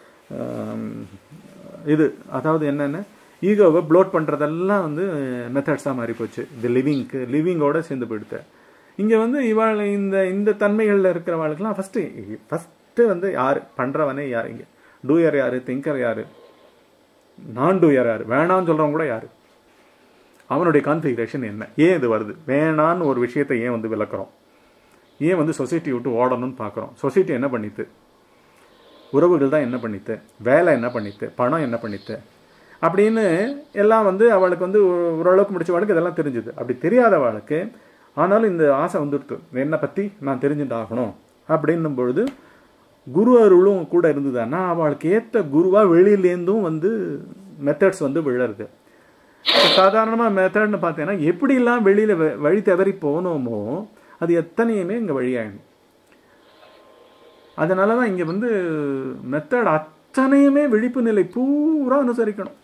இது அதாவது என்னென்ன ஈகோவை ப்ளோட் பண்ணுறதெல்லாம் வந்து மெத்தட்ஸாக மாறி போச்சு இந்த லிவிங்க்கு லிவிங்கோட சேர்ந்து போயிடுது இங்கே வந்து இவாள் இந்த இந்த தன்மைகளில் இருக்கிறவாளுக்கெல்லாம் ஃபஸ்ட்டு ஃபஸ்ட்டு வந்து யார் பண்ணுறவனே யார் இங்கே டூயர் யார் திங்கர் யார் நான் டூயர் யார் வேணான்னு சொல்கிறவங்க கூட யார் அவனுடைய கான்ஃபிகரேஷன் என்ன ஏன் இது வருது வேணான்னு ஒரு விஷயத்தை ஏன் வந்து விளக்குறோம் ஏன் வந்து சொசைட்டி விட்டு ஓடணும்னு பார்க்குறோம் சொசைட்டி என்ன பண்ணித்து உறவுகள் தான் என்ன பண்ணித்து வேலை என்ன பண்ணித்து பணம் என்ன பண்ணித்து அப்படின்னு எல்லாம் வந்து அவளுக்கு வந்து ஓரளவுக்கு முடிச்சவாளுக்கு இதெல்லாம் தெரிஞ்சுது அப்படி தெரியாதவாளுக்கு ஆனாலும் இந்த ஆசை வந்துடுத்து என்னை பற்றி நான் தெரிஞ்சுட்டு ஆகணும் அப்படின்னும் பொழுது குரு அருளும் கூட இருந்ததுன்னா அவளுக்கு ஏற்ற குருவாக வெளியிலேருந்தும் வந்து மெத்தட்ஸ் வந்து விழருது சாதாரணமாக மெத்தட்னு பார்த்தீங்கன்னா எப்படிலாம் வெளியில் வழி தவறி போனோமோ அது எத்தனையுமே இங்கே வழியாகணும் அதனால தான் இங்கே வந்து மெத்தட் அத்தனையுமே விழிப்பு நிலை பூரா அனுசரிக்கணும்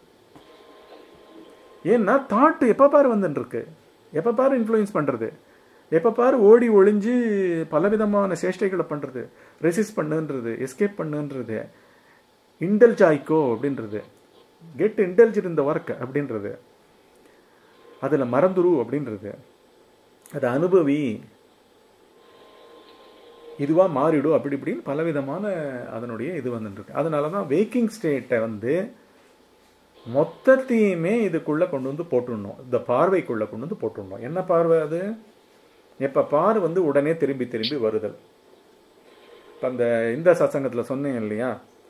ஏன்னா தாட்டு எப்போ பாரு வந்துட்டு இருக்கு எப்போ பாரு இன்ஃப்ளூயன்ஸ் பண்ணுறது எப்போ பாரு ஓடி ஒளிஞ்சு பலவிதமான சேஷ்டைகளை பண்ணுறது ரெசிஸ்ட் பண்ணுன்றது எஸ்கேப் பண்ணுன்றது இன்டெல்ஜ் ஆய்க்கோ அப்படின்றது கெட் இன்டெல்ஜ் இந்த ஒர்க் அப்படின்றது அதில் மறந்துரு அப்படின்றது அதை அனுபவி இதுவாக மாறிடும் அப்படி இப்படின்னு பலவிதமான அதனுடைய இது வந்துட்டுருக்கு அதனால தான் வேக்கிங் ஸ்டேட்டை வந்து மொத்தத்தையுமே இதுக்குள்ளே கொண்டு வந்து போட்டுடணும் இந்த பார்வைக்குள்ளே கொண்டு வந்து போட்டுடணும் என்ன பார்வை அது எப்போ பார் வந்து உடனே திரும்பி திரும்பி வருதல் இப்போ அந்த இந்த சத்சங்கத்தில் சொன்னேன் இல்லையா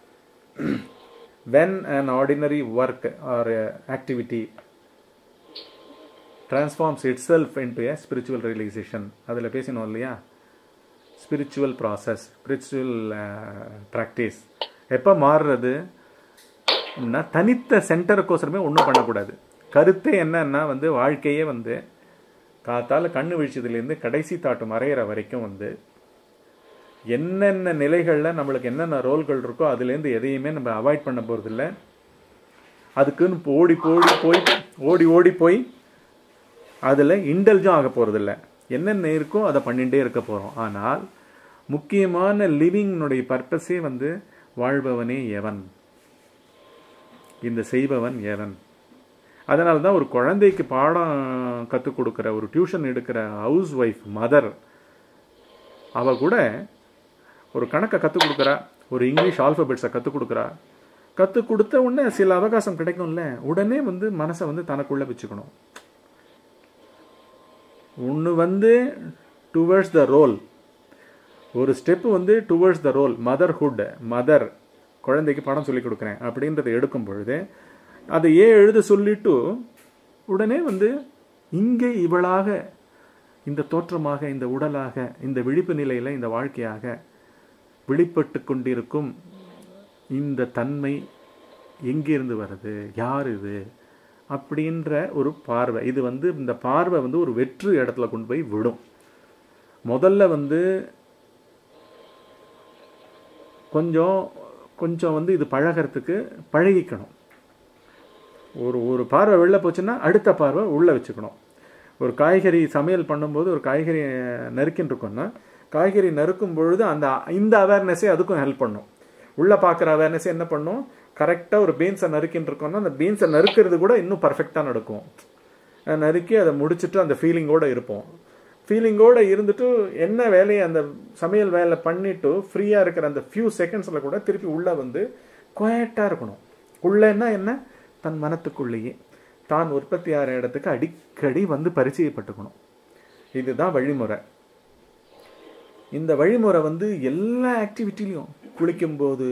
when an ordinary work or activity transforms itself into a spiritual realisation அதில் பேசினோம் இல்லையா ஸ்பிரிச்சுவல் ப்ராசஸ் ஸ்பிரிச்சுவல் ப்ராக்டிஸ் எப்போ மாறுறது தனித்த சென்டருக்கோசரமே ஒன்றும் பண்ணக்கூடாது கருத்தே என்னன்னா வந்து வாழ்க்கையே வந்து காத்தால கண்ணு விழிச்சதுலேருந்து கடைசி தாட்டு மறையிற வரைக்கும் வந்து என்னென்ன நிலைகளில் நம்மளுக்கு என்னென்ன ரோல்கள் இருக்கோ அதுலேருந்து எதையுமே நம்ம அவாய்ட் பண்ண போகிறதில்ல அதுக்குன்னு ஓடி ஓடி போய் ஓடி ஓடி போய் அதில் இன்டெல்ஜும் ஆக போகிறதில்ல என்னென்ன இருக்கோ அதை பண்ணிகிட்டே இருக்க போகிறோம் ஆனால் முக்கியமான லிவிங்னுடைய பர்பஸே வந்து வாழ்பவனே எவன் இந்த செய்பவன் எவன் அதனால தான் ஒரு குழந்தைக்கு பாடம் கற்றுக் கொடுக்குற ஒரு டியூஷன் எடுக்கிற ஹவுஸ் ஒய்ஃப் மதர் அவ கூட ஒரு கணக்கை கற்றுக் கொடுக்குறா ஒரு இங்கிலீஷ் ஆல்ஃபபெட்ஸை கற்றுக் கொடுக்குறா கற்றுக் கொடுத்த உடனே சில அவகாசம் கிடைக்கும்ல உடனே வந்து மனசை வந்து தனக்குள்ளே வச்சுக்கணும் ஒன்று வந்து டுவர்ட்ஸ் த ரோல் ஒரு ஸ்டெப்பு வந்து towards the role motherhood mother குழந்தைக்கு படம் சொல்லி கொடுக்குறேன் அப்படின்றத எடுக்கும் பொழுது அதை ஏன் எழுத சொல்லிட்டு உடனே வந்து இங்கே இவளாக இந்த தோற்றமாக இந்த உடலாக இந்த விழிப்பு நிலையில் இந்த வாழ்க்கையாக வெளிப்பட்டு கொண்டிருக்கும் இந்த தன்மை எங்கிருந்து வருது யார் இது அப்படின்ற ஒரு பார்வை இது வந்து இந்த பார்வை வந்து ஒரு வெற்று இடத்துல கொண்டு போய் விடும் முதல்ல வந்து கொஞ்சம் கொஞ்சம் வந்து இது பழகிறதுக்கு பழகிக்கணும் ஒரு ஒரு பார்வை வெளில போச்சுன்னா அடுத்த பார்வை உள்ளே வச்சுக்கணும் ஒரு காய்கறி சமையல் பண்ணும்போது ஒரு காய்கறி நறுக்கின்னு இருக்கோம்னா காய்கறி நறுக்கும் பொழுது அந்த இந்த அவேர்னஸே அதுக்கும் ஹெல்ப் பண்ணும் உள்ளே பார்க்குற அவேர்னஸே என்ன பண்ணும் கரெக்டாக ஒரு பீன்ஸை நறுக்கின்னு இருக்கோம்னா அந்த பீன்ஸை நறுக்கிறது கூட இன்னும் பர்ஃபெக்டாக நடக்கும் நறுக்கி அதை முடிச்சுட்டு அந்த ஃபீலிங்கோடு இருப்போம் ஃபீலிங்கோடு இருந்துட்டு என்ன வேலையை அந்த சமையல் வேலை பண்ணிட்டு ஃப்ரீயாக இருக்கிற அந்த ஃபியூ செகண்ட்ஸில் கூட திருப்பி உள்ளே வந்து குவாய்ட்டாக இருக்கணும் உள்ளேன்னா என்ன தன் மனத்துக்குள்ளேயே தான் உற்பத்தி ஆகிற இடத்துக்கு அடிக்கடி வந்து பரிச்சயப்பட்டுக்கணும் இதுதான் வழிமுறை இந்த வழிமுறை வந்து எல்லா ஆக்டிவிட்டிலையும் குளிக்கும்போது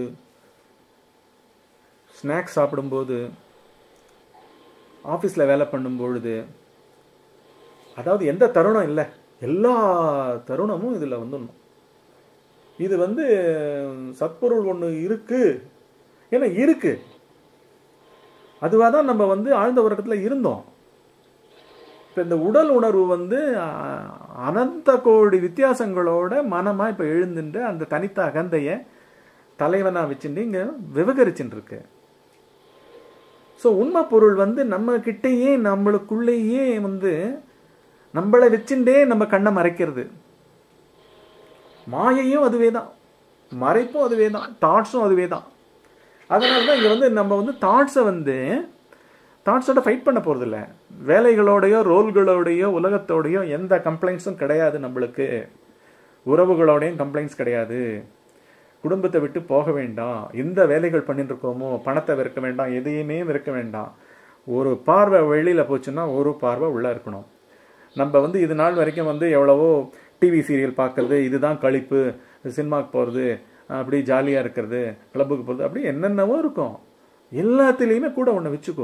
ஸ்நாக்ஸ் சாப்பிடும்போது ஆஃபீஸில் வேலை பண்ணும்பொழுது அதாவது எந்த தருணம் இல்லை எல்லா தருணமும் இதில் வந்துடணும் இது வந்து சத்பொருள் ஒன்று இருக்கு ஏன்னா இருக்கு அதுவாக தான் நம்ம வந்து ஆழ்ந்த உறக்கத்தில் இருந்தோம் இப்போ இந்த உடல் உணர்வு வந்து அஹ், அனந்த கோடி வித்தியாசங்களோட மனமா இப்போ எழுந்துட்டு அந்த தனித்த அகந்தைய தலைவனா வச்சுட்டு இங்க விவகரிச்சுட்டு இருக்கு ஸோ உண்மை பொருள் வந்து நம்ம கிட்டேயே நம்மளுக்குள்ளேயே வந்து நம்மளை வச்சுட்டே நம்ம கண்ணை மறைக்கிறது மாயையும் அதுவே தான் மறைப்பும் அதுவே தான் தாட்ஸும் அதுவே தான் அதனால தான் இங்கே வந்து நம்ம வந்து தாட்ஸை வந்து தாட்ஸோட ஃபைட் பண்ண போகிறதில்ல வேலைகளோடையோ ரோல்களோடையோ உலகத்தோடையோ எந்த கம்ப்ளைண்ட்ஸும் கிடையாது நம்மளுக்கு உறவுகளோடையும் கம்ப்ளைண்ட்ஸ் கிடையாது குடும்பத்தை விட்டு போக வேண்டாம் எந்த வேலைகள் பண்ணிட்டு இருக்கோமோ பணத்தை வெறுக்க வேண்டாம் எதையுமே வெறுக்க வேண்டாம் ஒரு பார்வை வெளியில் போச்சுன்னா ஒரு பார்வை உள்ளே இருக்கணும் நம்ம வந்து இது நாள் வரைக்கும் வந்து எவ்வளவோ டிவி சீரியல் பார்க்கறது இதுதான் கழிப்பு சினிமாக்கு போகிறது அப்படி ஜாலியாக இருக்கிறது கிளப்புக்கு போகிறது அப்படி என்னென்னவோ இருக்கும் எல்லாத்துலேயுமே கூட ஒன்று வச்சுக்கோ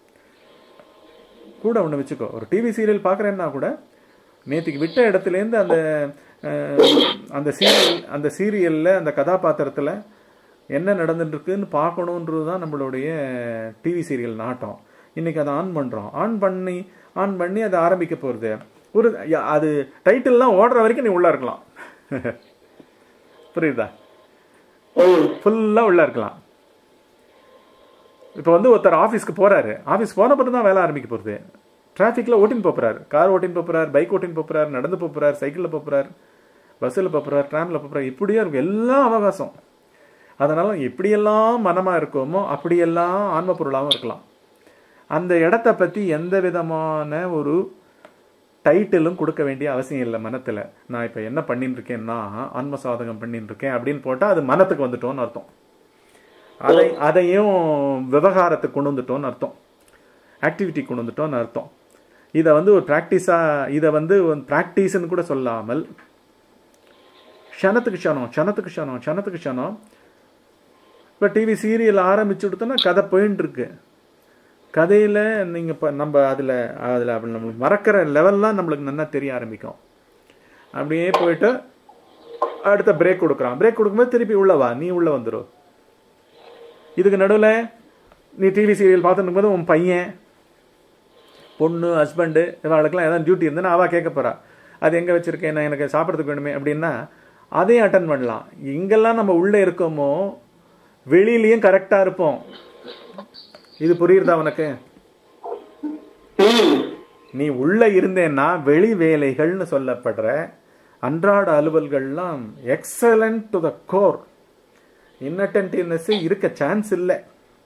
கூட ஒன்று வச்சுக்கோ ஒரு டிவி சீரியல் பார்க்குறேன்னா கூட நேற்றுக்கு விட்ட இடத்துலேருந்து அந்த அஹ், அந்த சீரியல் அந்த சீரியலில் அந்த கதாபாத்திரத்தில் என்ன நடந்துட்டு இருக்குன்னு பார்க்கணுன்றது தான் நம்மளுடைய டிவி சீரியல் நாட்டம் இன்னைக்கு அதை ஆன் பண்ணுறோம் ஆன் பண்ணி ஆன் பண்ணி அதை ஆரம்பிக்க போகிறது ஒரு ய- அது டைட்டில்லாம் ஓடுற வரைக்கும் நீ உள்ளே இருக்கலாம் புரியுதா ம் ஃபுல்லாக உள்ளே இருக்கலாம் இப்போ வந்து ஒருத்தர் ஆஃபீஸ்க்கு போறாரு ஆஃபீஸ் போன பிறகு தான் வேலை ஆரம்பிக்க போகிறது டிராஃபிக்கில் ஓட்டின்னு போகிறார் கார் ஓட்டின்னு போகிறார் பைக் ஓட்டின்னு போகிறார் நடந்து போகிறார் சைக்கிளில் போகிறார் பஸ்ஸில் போகிறார் ட்ராமில் போகிறார் இப்படியே இருக்கும் எல்லாம் அவகாசம் அதனால எப்படியெல்லாம் மனமாக இருக்கோமோ அப்படியெல்லாம் ஆன்ம பொருளாகவும் இருக்கலாம் அந்த இடத்த பற்றி எந்த விதமான ஒரு டைட்டிலும் கொடுக்க வேண்டிய அவசியம் இல்லை மனத்தில் நான் இப்போ என்ன பண்ணிட்டு இருக்கேன்னா ஆன்ம சாதகம் பண்ணிட்டு இருக்கேன் அப்படின்னு போட்டால் அது மனத்துக்கு வந்துட்டோம்னு அர்த்தம் அதை அதையும் விவகாரத்துக்கு கொண்டு வந்துட்டோம்னு அர்த்தம் ஆக்டிவிட்டி கொண்டு வந்துட்டோம்னு அர்த்தம் இதை வந்து ஒரு ப்ராக்டிஸாக இதை வந்து ப்ராக்டிஸ்ன்னு கூட சொல்லாமல் க்ஷணத்துக்கு க்ஷணம் க்ஷணத்துக்கு க்ஷணம் க்ஷணத்துக்கு க்ஷணம் இப்போ டிவி சீரியல் ஆரம்பிச்சு கொடுத்தோன்னா கதை போயின்னு இருக்கு கதையில் நீங்கள் இப்போ நம்ம அதில் அதில் நம்மளுக்கு மறக்கிற லெவல்லாம் நம்மளுக்கு நல்லா தெரிய ஆரம்பிக்கும் அப்படியே போயிட்டு அடுத்த பிரேக் கொடுக்குறான் பிரேக் கொடுக்கும்போது திருப்பி உள்ள வா நீ உள்ள வந்துடும் இதுக்கு நடுவில் நீ டிவி சீரியல் பார்த்துட்டு இருக்கும்போது உன் பையன் பொண்ணு ஹஸ்பண்டு இவளுக்கெல்லாம் ஏதாவது டியூட்டி இருந்ததுன்னா அவள் கேட்க போறா அது எங்கே வச்சிருக்கேன் நான் எனக்கு சாப்பிட்றதுக்கு வேணுமே அப்படின்னா அதையும் அட்டன் பண்ணலாம் எங்கெல்லாம் நம்ம உள்ளே இருக்கோமோ வெளியிலயும் கரெக்டாக இருப்போம் இது புரியுறதா உனக்கு ம் நீ உள்ள இருந்தேன்னா வெளி வேலைகள்னு சொல்லப்படுற அன்றாட அலுவல்கள்லாம் excellent to the core inattentiveness இருக்க சான்ஸ் இல்லை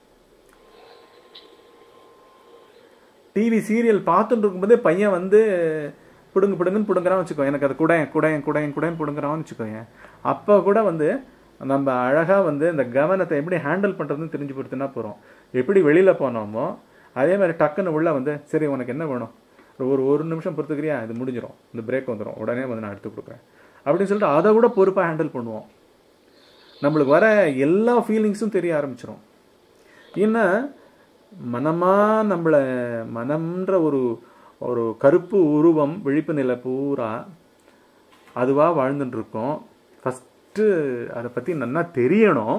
டிவி சீரியல் பார்த்துட்டு இருக்கும்போதே பையன் வந்து பிடுங்கு பிடுங்குன்னு பிடுங்குறான் வச்சுக்கோ எனக்கு அது கூட கூட கூட கூட பிடுங்குறான்னு வச்சுக்கோங்க அப்போ கூட வந்து நம்ம அழகா வந்து இந்த கவனத்தை எப்படி ஹேண்டில் பண்றதுன்னு தெரிஞ்சு கொடுத்துனா போறோம் எப்படி வெளியில போனோமோ அதே மாதிரி டக்குன்னு உள்ள வந்து சரி உனக்கு என்ன வேணும் ஒரு ஒரு நிமிஷம் பொறுத்துக்கிறியா இது முடிஞ்சிடும் இந்த பிரேக் வந்துடும் உடனே வந்து நான் எடுத்து கொடுக்குறேன் அப்படின்னு சொல்லிட்டு அதை கூட பொறுப்பாக ஹேண்டில் பண்ணுவோம் நம்மளுக்கு வர எல்லா ஃபீலிங்ஸும் தெரிய ஆரம்பிச்சிடும் ஏன்னா மனமா நம்மளை மனம்ன்ற ஒரு ஒரு கருப்பு உருவம் விழிப்பு நிலை பூரா அதுவாக வாழ்ந்துட்டு இருக்கோம் ஃபஸ்ட்டு அதை பற்றி நல்லா தெரியணும்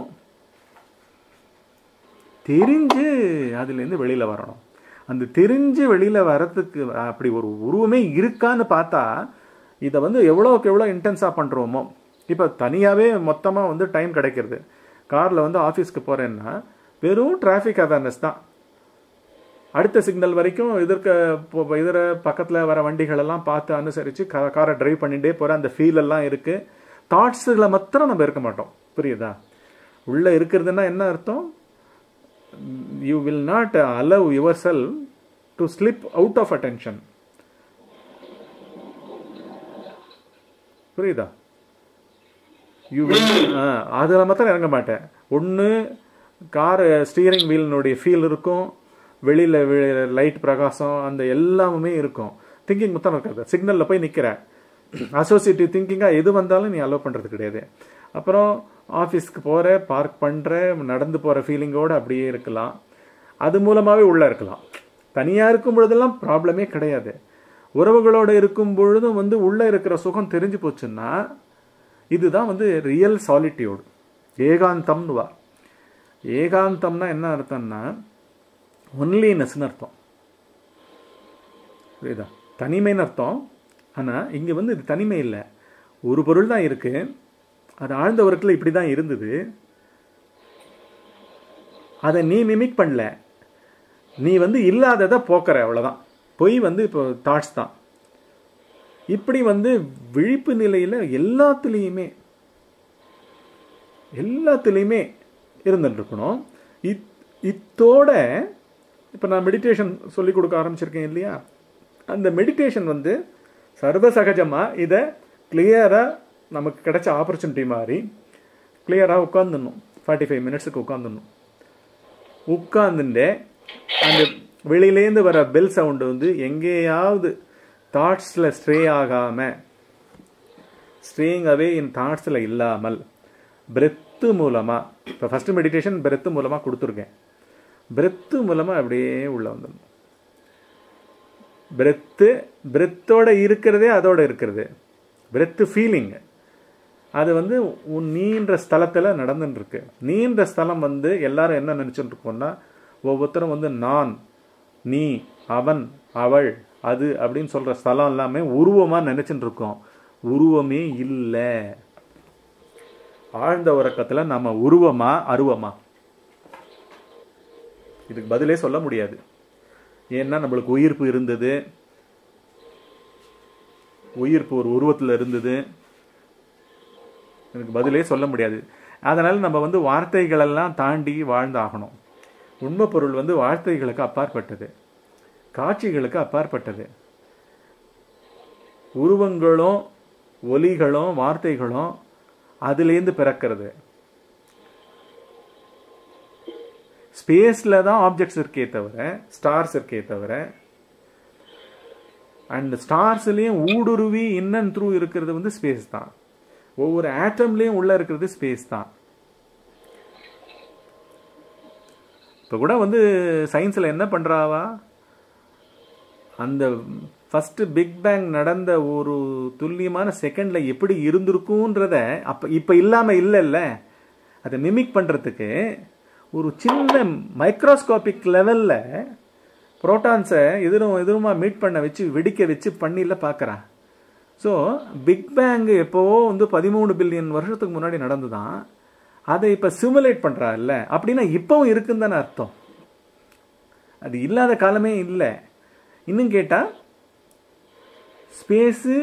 தெரிஞ்சு அதுலேருந்து வெளியில் வரணும் அந்த தெரிஞ்சு வெளியில் வரத்துக்கு அப்படி ஒரு உருவமே இருக்கான்னு பார்த்தா இதை வந்து எவ்வளோக்கு எவ்வளோ இன்டென்ஸாக பண்ணுறோமோ இப்போ தனியாகவே மொத்தமாக வந்து டைம் கிடைக்கிறது காரில் வந்து ஆஃபீஸ்க்கு போகிறேன்னா வெறும் டிராஃபிக் அவேர்னஸ் தான் அடுத்த சிக்னல் வரைக்கும் எதிர்க்க இதர பக்கத்தில் வர வண்டிகள் எல்லாம் பார்த்து அனுசரித்து கா காரை டிரைவ் பண்ணிகிட்டே போகிற அந்த ஃபீல் எல்லாம் இருக்குது தாட்ஸுகளை மாத்திரம் நம்ம இருக்க மாட்டோம் புரியுதா உள்ளே இருக்கிறதுனா என்ன அர்த்தம் you will not allow yourself to slip out of attention புரியுதா யூ அதில் மாத்திரம் இறங்க மாட்டேன் ஒன்று கார் ஸ்டீரிங் வீலினுடைய ஃபீல் இருக்கும் வெளியில் லைட் பிரகாசம் அந்த எல்லாமே இருக்கும் திங்கிங் மொத்தம் இருக்காது சிக்னலில் போய் நிற்கிற அசோசியேட்டிவ் திங்கிங்காக எது வந்தாலும் நீ அலோவ் பண்ணுறது கிடையாது அப்புறம் ஆஃபீஸ்க்கு போகிற பார்க் பண்ணுற நடந்து போகிற ஃபீலிங்கோடு அப்படியே இருக்கலாம் அது மூலமாகவே உள்ளே இருக்கலாம் தனியாக இருக்கும் பொழுதெல்லாம் ப்ராப்ளமே கிடையாது உறவுகளோடு இருக்கும் பொழுதும் வந்து உள்ளே இருக்கிற சுகம் தெரிஞ்சு போச்சுன்னா இதுதான் வந்து ரியல் சாலிட்யூட் ஏகாந்தம்னு வா ஏகாந்தம்னா என்ன அர்த்தம்னா ஒன்லினஸ்னு அர்த்தம் புரியுதா தனிமைன்னு அர்த்தம் ஆனால் இங்கே வந்து இது தனிமை இல்லை ஒரு பொருள் தான் இருக்கு அது ஆழ்ந்த உறக்கில் இப்படி தான் இருந்தது அதை நீ மிமிக் பண்ணல நீ வந்து இல்லாததை போக்குற அவ்வளோதான் பொய் வந்து இப்போ தாட்ஸ் தான் இப்படி வந்து விழிப்பு நிலையில் எல்லாத்துலேயுமே எல்லாத்துலேயுமே இருந்துட்டு இருக்கணும் இத் இத்தோட இப்போ நான் மெடிடேஷன் சொல்லி கொடுக்க ஆரம்பிச்சிருக்கேன் இல்லையா அந்த மெடிடேஷன் வந்து சர்வசகஜமாக இதை கிளியராக நமக்கு கிடைச்ச ஆப்பர்ச்சுனிட்டி மாதிரி கிளியராக உட்காந்துடணும் ஃபார்ட்டி ஃபைவ் மினிட்ஸுக்கு உட்காந்துடணும் உட்காந்துட்டு அந்த வெளியிலேருந்து வர பெல் சவுண்டு வந்து எங்கேயாவது தாட்ஸில் ஸ்ட்ரே ஆகாமல் ஸ்ட்ரேயிங் அவே இன் தாட்ஸில் இல்லாமல் பிரெத்து மூலமாக இப்போ ஃபஸ்ட்டு மெடிடேஷன் பிரெத்து மூலமாக கொடுத்துருக்கேன் பிரெத்து மூலமாக அப்படியே உள்ள வந்துடணும் பிரெத்து பிரெத்தோட இருக்கிறதே அதோட இருக்கிறது பிரெத்து ஃபீலிங் அது வந்து உன் நீன்ற ஸ்தலத்தில் நடந்துட்டு இருக்கு நீன்ற ஸ்தலம் வந்து எல்லாரும் என்ன நினச்சிட்டு இருக்கோம்னா ஒவ்வொருத்தரும் வந்து நான் நீ அவன் அவள் அது அப்படின்னு சொல்ற ஸ்தலம் எல்லாமே உருவமா நினைச்சுட்டு இருக்கோம் உருவமே இல்லை ஆழ்ந்த உறக்கத்துல நம்ம உருவமா அருவமா இதுக்கு பதிலே சொல்ல முடியாது ஏன்னா நம்மளுக்கு உயிர்ப்பு இருந்தது உயிர்ப்பு ஒரு உருவத்தில் இருந்தது எனக்கு பதிலே சொல்ல முடியாது அதனால நம்ம வந்து வார்த்தைகளெல்லாம் தாண்டி வாழ்ந்தாகணும் உண்மை பொருள் வந்து வார்த்தைகளுக்கு அப்பாற்பட்டது காட்சிகளுக்கு அப்பாற்பட்டது உருவங்களும் ஒலிகளும் வார்த்தைகளும் அதுலேருந்து பிறக்கிறது ஸ்பேஸில் தான் ஆப்ஜெக்ட்ஸ் இருக்கே தவிர ஸ்டார்ஸ் இருக்கே தவிர அண்ட் ஸ்டார்ஸ்லேயும் ஊடுருவி இன் அண்ட் த்ரூ இருக்கிறது வந்து ஸ்பேஸ் தான் ஒவ்வொரு ஆட்டம்லேயும் உள்ள இருக்கிறது ஸ்பேஸ் தான் இப்போ கூட வந்து சயின்ஸில் என்ன பண்ணுறாவா அந்த ஃபஸ்ட்டு பிக் பேங் நடந்த ஒரு துல்லியமான செகண்டில் எப்படி இருந்திருக்குன்றத அப்போ இப்போ இல்லாமல் இல்லைல்ல அதை மிமிக் பண்ணுறதுக்கு ஒரு சின்ன மைக்ரோஸ்கோபிக் லெவலில் புரோட்டான்ஸை எதிரும் எதிருமா மீட் பண்ண வச்சு வெடிக்க வச்சு பண்ணியில் பார்க்குறான் ஸோ பிக் பேங் எப்போவோ வந்து பதிமூணு பில்லியன் வருஷத்துக்கு முன்னாடி நடந்துதான் அதை இப்போ சிமுலேட் பண்ணுறா இல்லை அப்படின்னா இப்போவும் இருக்குன்னு தானே அர்த்தம் அது இல்லாத காலமே இல்லை இன்னும் கேட்டால் ஸ்பேஸு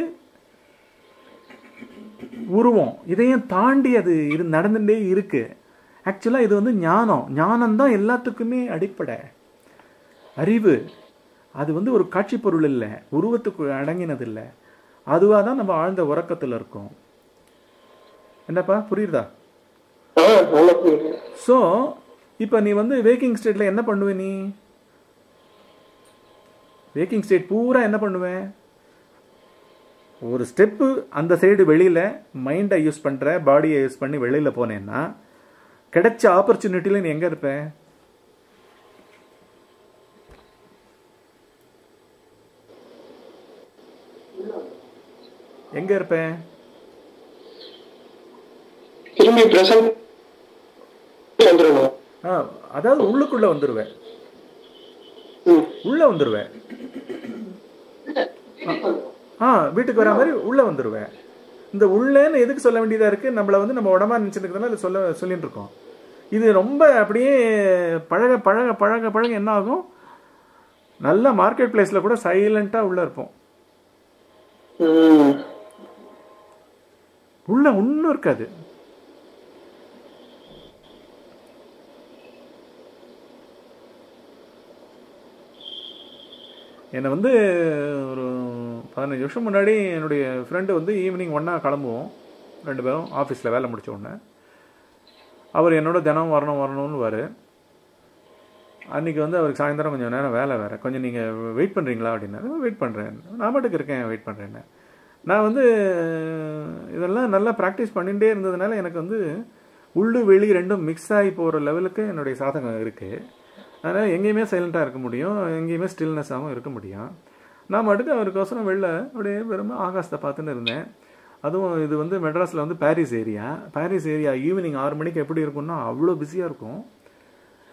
உருவம் இதையும் தாண்டி அது இரு நடந்துட்டே இருக்கு ஆக்சுவலாக இது வந்து ஞானம் ஞானம் தான் எல்லாத்துக்குமே அடிப்படை அறிவு அது வந்து ஒரு காட்சி பொருள் இல்லை உருவத்துக்கு அடங்கினது இல்லை அதுவாக தான் நம்ம ஆழ்ந்த உறக்கத்தில் இருக்கோம் என்னப்பா புரியுதா ஆ நல்லா புரியுது ஸோ இப்போ நீ வந்து வேக்கிங் ஸ்டேட்டில் என்ன பண்ணுவ நீ வேக்கிங் ஸ்டேட் பூரா என்ன பண்ணுவேன் ஒரு ஸ்டெப்பு அந்த சைடு வெளியில் மைண்டை யூஸ் பண்ணுற பாடியை யூஸ் பண்ணி வெளியில் போனேன்னா கிடைச்ச ஆப்பர்ச்சுனிட்டியில் நீ எங்கே இருப்ப எங்கே இருப்ப திரும்பி பிரசன்ட் வந்துடணும் ஆ அதாவது உள்ளுக்குள்ளே வந்துடுவேன் ம். உள்ளே வந்துடுவேன் ஆ வீட்டுக்கு வர மாதிரி உள்ளே வந்துடுவேன் இந்த உள்ளேன்னு எதுக்கு சொல்ல வேண்டியதாக இருக்குது நம்மளை வந்து நம்ம உடம்பா நினச்சிருக்கிறதுனால இது சொல்ல சொல்லிட்டு இருக்கோம் இது ரொம்ப அப்படியே பழக பழக பழக பழக என்ன ஆகும் நல்ல மார்க்கெட் பிளேஸில் கூட சைலண்ட்டாக உள்ளே இருப்போம் ம். உள்ள ஒன்றும் இருக்காது என்னை வந்து ஒரு பதினஞ்சு வருஷம் முன்னாடி என்னுடைய ஃப்ரெண்டு வந்து ஈவினிங் ஒன்றா கிளம்புவோம் ரெண்டு பேரும் ஆஃபீஸில் வேலை முடிச்ச உடனே அவர் என்னோட தினம் வரணும் வரணும்னு வாரு அன்றைக்கி வந்து அவருக்கு சாயந்தரம் கொஞ்சம் நேரம் வேலை வேறு கொஞ்சம் நீங்கள் வெயிட் பண்ணுறீங்களா அப்படின்னாரு வெயிட் பண்ணுறேன் நான் மட்டுக்கு இருக்கேன் வெயிட் பண்ணுறேன்னு நான் வந்து இதெல்லாம் நல்லா ப்ராக்டிஸ் பண்ணிகிட்டே இருந்ததுனால எனக்கு வந்து உள்ளு வெளி ரெண்டும் மிக்ஸ் ஆகி போகிற லெவலுக்கு என்னுடைய சாதகம் இருக்குது அதனால் எங்கேயுமே சைலண்ட்டாக இருக்க முடியும் எங்கேயுமே ஸ்டில்னஸாகவும் இருக்க முடியும் நான் மட்டுக்கு அவருக்கோசரம் வெளில அப்படியே வெறும் ஆகாசத்தை பார்த்துன்னு இருந்தேன் அதுவும் இது வந்து மெட்ராஸில் வந்து Paris area Paris area evening ஆறு மணிக்கு எப்படி இருக்கும்னா அவ்வளோ பிஸியாக இருக்கும்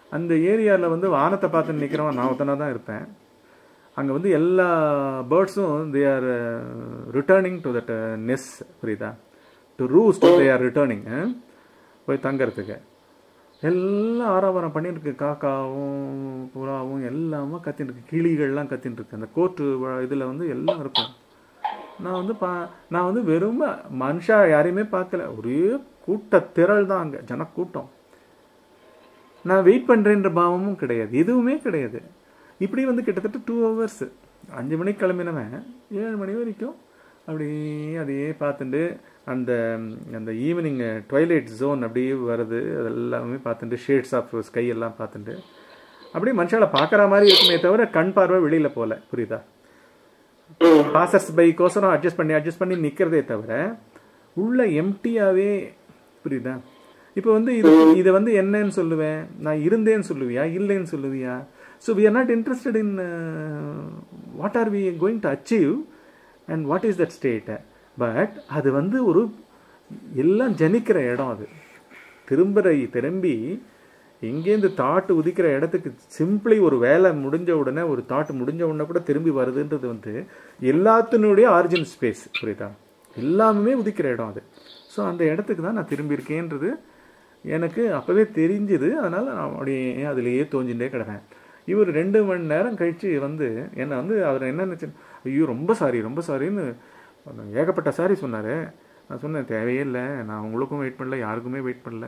அந்த ஏரியாவில் வந்து வானத்தை பார்த்து நிற்கிறவன் நான் ஒருத்தனா தான் இருப்பேன் அங்கே வந்து எல்லா பேர்ட்ஸும் they are returning to that nest புரியுதா to roost they are returning போய் தங்கறதுக்கு எல்லாம் ஆராவரம் பண்ணிட்டு இருக்கு காக்காவும் புறாவும் எல்லாமே கத்தின்னு இருக்கு கிளிகள்லாம் கத்தின்னு இருக்கு அந்த கோர்ட்டு இதில் வந்து எல்லாம் இருக்கும் நான் வந்து பா நான் வந்து வெறும் மனுஷா யாரையுமே பார்க்கல ஒரே கூட்ட திரள் தான் அங்கே ஜனக்கூட்டம் நான் வெயிட் பண்ணுறேன்ற பாவமும் கிடையாது எதுவுமே கிடையாது இப்படி வந்து கிட்டத்தட்ட டூ ஹவர்ஸ் அஞ்சு மணிக்கு கிளம்பினவன் ஏழு மணி வரைக்கும் அப்படியே அதையே பார்த்துட்டு அந்த அந்த ஈவினிங் ட்வைலைட் ஜோன் அப்படியே வருது அதெல்லாமே பார்த்துட்டு ஷேட்ஸ் ஆஃப் ஸ்கை எல்லாம் பார்த்துட்டு அப்படியே மனுஷால பார்க்குற மாதிரி இருக்குமே தவிர கண் பார்வை வெளியில் போகல புரியுதா பாசஸ் பைக்கோசரம் அட்ஜஸ்ட் பண்ணி அட்ஜஸ்ட் பண்ணி நிற்கிறதே தவிர உள்ள எம்டியாவே புரியுதா இப்போ வந்து இது இதை வந்து என்னன்னு சொல்லுவேன் நான் இருந்தேன்னு சொல்லுவியா இல்லைன்னு சொல்லுவியா so we are not interested in what are we going to achieve and what is that state but அது வந்து ஒரு எல்லாம் ஜனிக்கிற இடம் அது திரும்புற திரும்பி எங்கேருந்து தாட்டு உதிக்கிற இடத்துக்கு சிம்பிளி ஒரு வேலை முடிஞ்ச உடனே ஒரு தாட்டு முடிஞ்ச உடனே கூட திரும்பி வருதுன்றது வந்து எல்லாத்தினுடைய ஆரிஜின் ஸ்பேஸ் புரியுதா எல்லாமே உதிக்கிற இடம் அது ஸோ அந்த இடத்துக்கு தான் நான் திரும்பியிருக்கேன்றது எனக்கு அப்போவே தெரிஞ்சுது அதனால் நான் அப்படியே அதுலேயே தோஞ்சுட்டே கிடப்பேன் இவர் ரெண்டு மணி நேரம் கழித்து வந்து என்னை வந்து அவர் என்ன நினச்சு ஐயோ ரொம்ப சாரி ரொம்ப சாரின்னு ஏகப்பட்ட சாரி சொன்னார் நான் சொன்னேன் தேவையே இல்லை நான் உங்களுக்கும் வெயிட் பண்ணல யாருக்குமே வெயிட் பண்ணல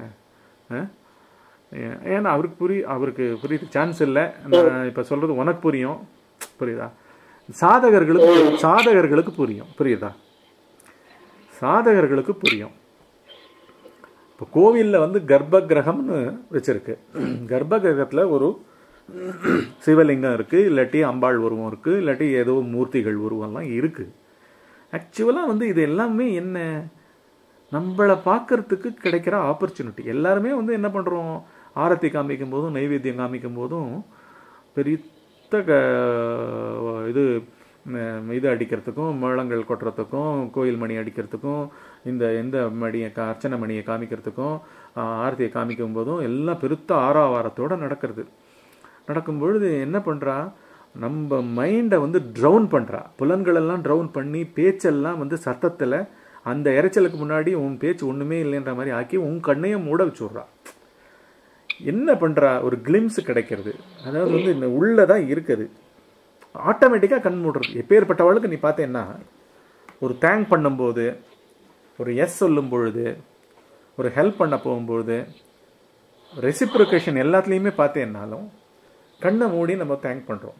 ஏன்னா அவருக்கு புரி அவருக்கு புரியுது சான்ஸ் இல்லை நான் இப்போ சொல்கிறது உனக்கு புரியும் புரியுதா சாதகர்களுக்கு சாதகர்களுக்கு புரியும் புரியுதா சாதகர்களுக்கு புரியும் இப்போ கோவிலில் வந்து கர்ப்ப கிரகம்னு வச்சிருக்கு கர்ப்ப கிரகத்தில் ஒரு சிவலிங்கம் இருக்குது இல்லாட்டி அம்பாள் உருவம் இருக்குது இல்லாட்டி ஏதோ மூர்த்திகள் உருவம்லாம் இருக்குது ஆக்சுவலாக வந்து இது எல்லாமே என்ன நம்மளை பார்க்கறதுக்கு கிடைக்கிற ஆப்பர்ச்சுனிட்டி எல்லாருமே வந்து என்ன பண்ணுறோம் ஆரத்தி காமிக்கும் போதும் நைவேத்தியம் காமிக்கும் போதும் பெரிய க இது இது அடிக்கிறதுக்கும் மேளங்கள் கொட்டுறதுக்கும் கோயில் மணி அடிக்கிறதுக்கும் இந்த எந்த மணியை அர்ச்சனை மணியை காமிக்கிறதுக்கும் ஆரத்தியை காமிக்கும் போதும் எல்லாம் பெருத்த ஆறாவாரத்தோடு நடக்கிறது நடக்கும் பொழுது என்ன பண்ணுறா நம்ம மைண்டை வந்து ட்ரவுன் பண்ணுறா புலன்களெல்லாம் ட்ரவுன் பண்ணி பேச்செல்லாம் வந்து சத்தத்தில் அந்த இறைச்சலுக்கு முன்னாடி உன் பேச்சு ஒன்றுமே இல்லைன்ற மாதிரி ஆக்கி உன் கண்ணையும் மூட வச்சுட்றா என்ன பண்ணுறா ஒரு கிளிம்ஸ் கிடைக்கிறது அதாவது வந்து இந்த உள்ளதான் இருக்குது ஆட்டோமேட்டிக்காக கண் மூடுறது எப்பேற்பட்டவளுக்கு நீ பார்த்தேன்னா ஒரு தேங்க் பண்ணும்போது ஒரு எஸ் சொல்லும் பொழுது ஒரு ஹெல்ப் பண்ண போகும்பொழுது ரெசிப்ரிகேஷன் எல்லாத்துலேயுமே பார்த்தேன்னாலும் கண்ணை மூடி நம்ம தேங்க் பண்ணுறோம்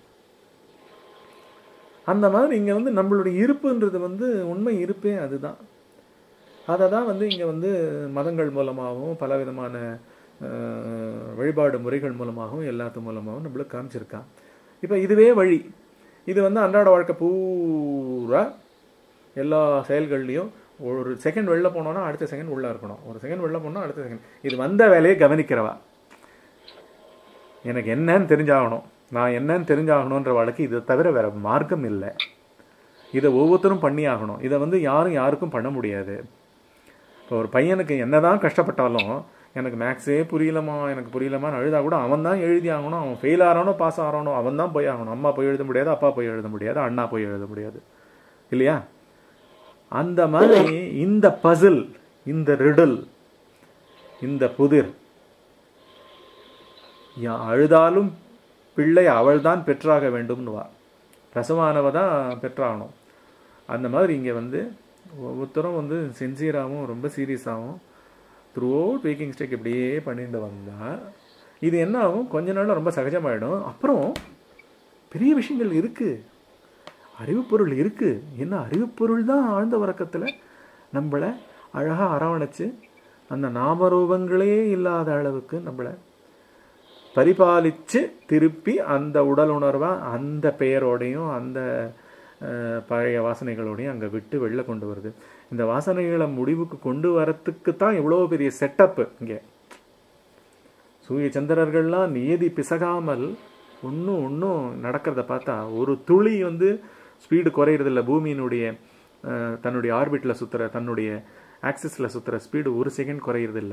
அந்த மாதிரி இங்கே வந்து நம்மளுடைய இருப்புன்றது வந்து உண்மை இருப்பே அதுதான் அதை தான் வந்து இங்கே வந்து மதங்கள் மூலமாகவும் பலவிதமான வழிபாடு முறைகள் மூலமாகவும் எல்லாத்து மூலமாகவும் நம்மளுக்கு காமிச்சிருக்கான் இப்போ இதுவே வழி இது வந்து அன்றாட வாழ்க்கை பூரா எல்லா செயல்கள்லையும் ஒரு செகண்ட் வெளில போனோன்னா அடுத்த செகண்ட் உள்ளே இருக்கணும் ஒரு செகண்ட் வெளில போனோம்னா அடுத்த செகண்ட் இது வந்த வேலையை கவனிக்கிறவா எனக்கு என்னன்னு தெரிஞ்சாகணும் நான் என்னன்னு தெரிஞ்சாகணுன்ற வழக்கு இதை தவிர வேற மார்க்கம் இல்லை இதை ஒவ்வொருத்தரும் பண்ணி ஆகணும் இதை வந்து யாரும் யாருக்கும் பண்ண முடியாது இப்போ ஒரு பையனுக்கு என்னதான் கஷ்டப்பட்டாலும் எனக்கு மேக்ஸே புரியலமா எனக்கு புரியலமான்னு அழுதா கூட அவன் தான் எழுதி ஆகணும் அவன் ஃபெயில் ஆகிறானோ பாஸ் ஆகிறானோ அவன் தான் போய் ஆகணும் அம்மா போய் எழுத முடியாது அப்பா போய் எழுத முடியாது அண்ணா போய் எழுத முடியாது இல்லையா அந்த மாதிரி இந்த பசில் இந்த ரிடல் இந்த புதிர் அழுதாலும் பிள்ளை அவள் தான் பெற்றாக வேண்டும்னு வா ரசமானவ தான் பெற்றாகணும் அந்த மாதிரி இங்கே வந்து ஒவ்வொருத்தரும் வந்து சின்சியராகவும் ரொம்ப சீரியஸாகவும் த்ரூ அவுட் வேக்கிங் ஸ்டேக் இப்படியே பண்ணிட்டு வந்தால் இது என்ன ஆகும் கொஞ்ச நாளில் ரொம்ப சகஜமாயிடும் அப்புறம் பெரிய விஷயங்கள் இருக்குது அறிவுப்பொருள் இருக்குது என்ன அறிவுப்பொருள் தான் ஆழ்ந்த உறக்கத்தில் நம்மளை அழகாக அரவணைச்சு அந்த நாமரூபங்களே இல்லாத அளவுக்கு நம்மளை பரிபாலித்து திருப்பி அந்த உடல் உணர்வை அந்த பெயரோடையும் அந்த பழைய வாசனைகளோடையும் அங்கே விட்டு வெளில கொண்டு வருது இந்த வாசனைகளை முடிவுக்கு கொண்டு வரத்துக்கு தான் இவ்வளோ பெரிய செட்டப்பு இங்கே சூரிய சந்திரர்கள்லாம் நியதி பிசகாமல் ஒன்றும் ஒன்றும் நடக்கிறத பார்த்தா ஒரு துளி வந்து ஸ்பீடு குறையிறதில்ல பூமியினுடைய தன்னுடைய ஆர்பிட்டில் சுற்றுற தன்னுடைய ஆக்சிஸில் சுற்றுற ஸ்பீடு ஒரு செகண்ட் குறையிறதில்ல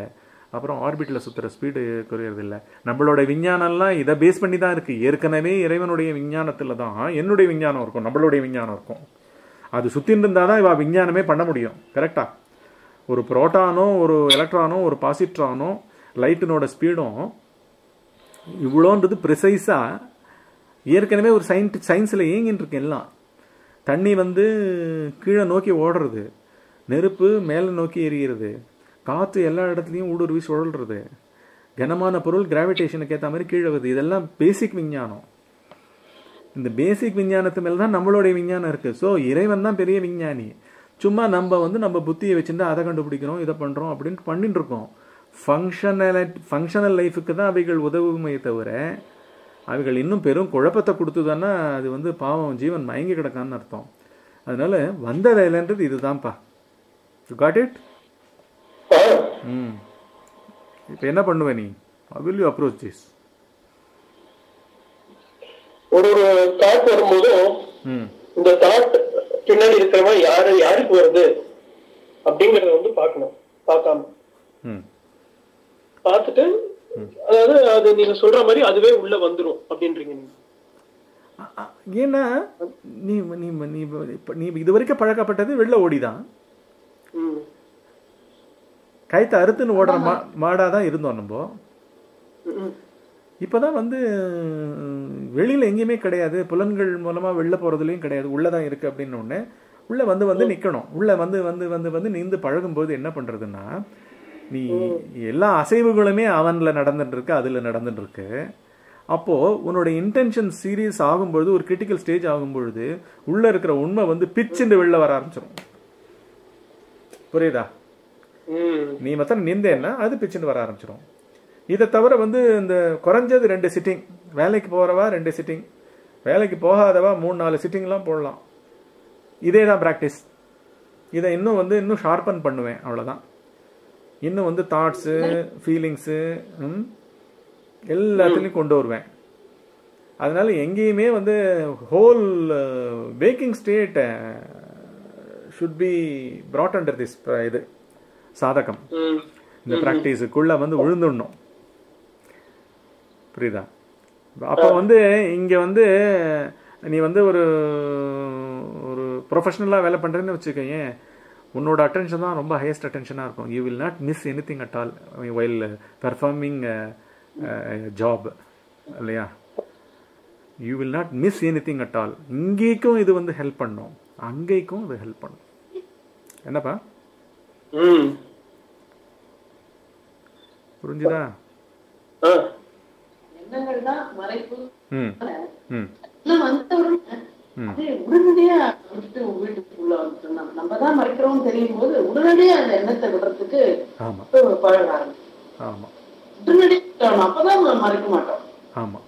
அப்புறம் ஆர்பிட்டில் சுற்றுற ஸ்பீடு குறையறது இல்லை நம்மளோட விஞ்ஞானம்லாம் இதை பேஸ் பண்ணி தான் இருக்குது ஏற்கனவே இறைவனுடைய விஞ்ஞானத்தில் தான் என்னுடைய விஞ்ஞானம் இருக்கும் நம்மளுடைய விஞ்ஞானம் இருக்கும் அது சுற்றின்னு இருந்தால் தான் இவ விஞ்ஞானமே பண்ண முடியும் கரெக்டா ஒரு புரோட்டானோ ஒரு எலக்ட்ரானோ ஒரு பாசிட்ரானோ லைட்டினோட ஸ்பீடும் இவ்வளோன்றது ப்ரிசைஸாக ஏற்கனவே ஒரு சயின்டி சயின்ஸில் இயங்கின்னு இருக்கு எல்லாம் தண்ணி வந்து கீழே நோக்கி ஓடுறது நெருப்பு மேலே நோக்கி எரிகிறது காற்று எல்லா இடத்துலையும் ஊடுருவி சுழல்றது கனமான பொருள் கிராவிடேஷனுக்கு ஏற்ற மாதிரி கீழே வருது இதெல்லாம் பேசிக் விஞ்ஞானம் இந்த பேசிக் விஞ்ஞானத்து மேலே தான் நம்மளுடைய விஞ்ஞானம் இருக்குது ஸோ இறைவன் தான் பெரிய விஞ்ஞானி சும்மா நம்ம வந்து நம்ம புத்தியை வச்சுட்டு அதை கண்டுபிடிக்கிறோம் இதை பண்ணுறோம் அப்படின்ட்டு பண்ணிட்டு இருக்கோம் ஃபங்க்ஷனல் ஃபங்க்ஷனல் லைஃபுக்கு தான் அவைகள் உதவுமே தவிர அவைகள் இன்னும் பெரும் குழப்பத்தை கொடுத்துதான்னா அது வந்து பாவம் ஜீவன் மயங்கி கிடக்கான்னு அர்த்தம் அதனால வந்த வேலைன்றது இதுதான்ப்பா யூ காட் இட் ஆ, ம் இப்போ என்ன பண்ணுவ நீ வில் யூ அப்ரோச் திஸ் ஒரு ஒரு தாட் வரும்போதும் ம் இந்த தாட் பின்னாடி இருக்கிறவன் யாரு யாருக்கு வருது அப்படிங்கறத வந்து பார்க்கணும் பார்க்காம ம் பார்த்துட்டு அதாவது அது நீங்க சொல்ற மாதிரி அதுவே உள்ள வந்துரும் அப்படின்றீங்க நீங்க அ- அ- ஏன்னா நீ நீ நீ இப்ப நீ இது வரைக்கும் பழக்கப்பட்டது வெள்ள ஓடிதான் ம். கைத்தை அறுத்துன்னு ஓடுற மா மாடாக தான் இருந்தோம் நம்ம ம். இப்போதான் வந்து வெளியில் எங்கேயுமே கிடையாது புலன்கள் மூலமாக வெளில போகிறதுலையும் கிடையாது உள்ளே தான் இருக்குது அப்படின்னு ஒன்று உள்ளே வந்து வந்து நிற்கணும் உள்ளே வந்து வந்து வந்து வந்து நீந்து பழகும்போது என்ன பண்ணுறதுன்னா நீ எல்லா அசைவுகளுமே அவனில் நடந்துட்டு இருக்கு அதில் நடந்துட்டு இருக்கு அப்போது உன்னோட இன்டென்ஷன் சீரியஸ் ஆகும்பொழுது ஒரு கிரிட்டிக்கல் ஸ்டேஜ் ஆகும்பொழுது உள்ளே இருக்கிற உண்மை வந்து பிச்சுண்டு வெளில வர ஆரம்பிச்சிடும் புரியுதா ம். நீ மாத்திரம் நின்றேன்னா அது பிச்சுன்னு வர ஆரம்பிச்சிடும் இதை தவிர வந்து இந்த குறைஞ்சது ரெண்டு சிட்டிங் வேலைக்கு போகிறவா ரெண்டு சிட்டிங் வேலைக்கு போகாதவா மூணு நாலு சிட்டிங்லாம் போடலாம் இதே தான் ப்ராக்டிஸ் இதை இன்னும் வந்து இன்னும் ஷார்பன் பண்ணுவேன் அவ்வளோதான் இன்னும் வந்து தாட்ஸு ஃபீலிங்ஸு எல்லாத்துலேயும் கொண்டு வருவேன் அதனால எங்கேயுமே வந்து ஹோல் பேக்கிங் state should be brought under this இது சாதகம் ம். இந்த ப்ராக்டிஸுக்குள்ள வந்து விழுந்துடணும் புரியுதா அப்போ வந்து இங்க வந்து நீ வந்து ஒரு ஒரு ப்ரொஃபஷனலாக வேலை பண்றேன்னு வச்சுக்கோயேன் உன்னோட அட்டென்ஷன் தான் ரொம்ப ஹையஸ்ட் அட்டென்ஷனாக இருக்கும் you will not miss anything at all while performing job இல்லையா you will not miss anything at all இங்கேக்கும் இது வந்து ஹெல்ப் பண்ணும் அங்கேக்கும் இது ஹெல்ப் பண்ணும் என்னப்பா ம். புரிஞ்சுதா ஆ. எண்ணங்கள் தான் மறைப்பு ம் ம் எல்லாம் வந்தவுடனே ம். அப்படியே உடனடியா விட்டு வீட்டுக்குள்ள வந்துட்டோம் நம்ம- நம்ம தான் மறைக்கிறோம் தெரியும் போது உடனடியா அந்த எண்ணத்தை விடுறதுக்கு ஆமா பழக ஆரம்பிக்கும் ஆமா உடனடியா விடணும். அப்பதான் நம்ம மறைக்க மாட்டோம் ஆமா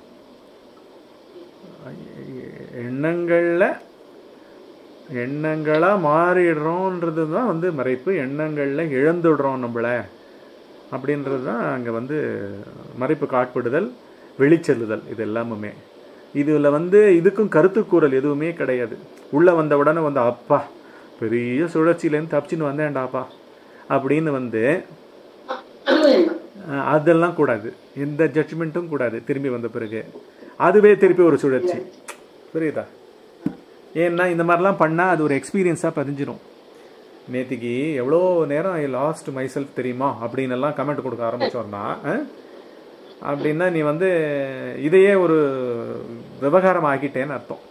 எண்ணங்கள்ல எண்ணங்களா மாறிடுறோன்றது தான் வந்து மறைப்பு எண்ணங்கள்ல இழந்துடுறோம் நம்மள அப்படின்றது தான் அங்கே வந்து மறைப்பு காட்படுதல் வெளிச்செல்லுதல் இது எல்லாமுமே இதில் வந்து இதுக்கும் கருத்துக்கூறல் எதுவுமே கிடையாது உள்ளே வந்த உடனே வந்து அப்பா பெரிய சுழற்சியிலேருந்து தப்பிச்சுன்னு வந்தேன்டாப்பா அப்படின்னு வந்து அதுவும் எண்ணம் அஹ் அதெல்லாம் கூடாது எந்த ஜட்ஜ்மெண்ட்டும் கூடாது திரும்பி வந்த பிறகு அதுவே திருப்பி ஒரு சுழற்சி புரியுதா ஏன்னா இந்த மாதிரிலாம் பண்ணால் அது ஒரு எக்ஸ்பீரியன்ஸாக பதிஞ்சிரும் நேத்திக்கு எவ்வளோ நேரம் ஐ லாஸ்ட் மை செல்ஃப் தெரியுமா அப்படின்னு எல்லாம் கமெண்ட் கொடுக்க ஆரம்பிச்சோம்னா அஹ், அப்படின்னா நீ வந்து இதையே ஒரு விவகாரம் ஆக்கிட்டேன்னு அர்த்தம்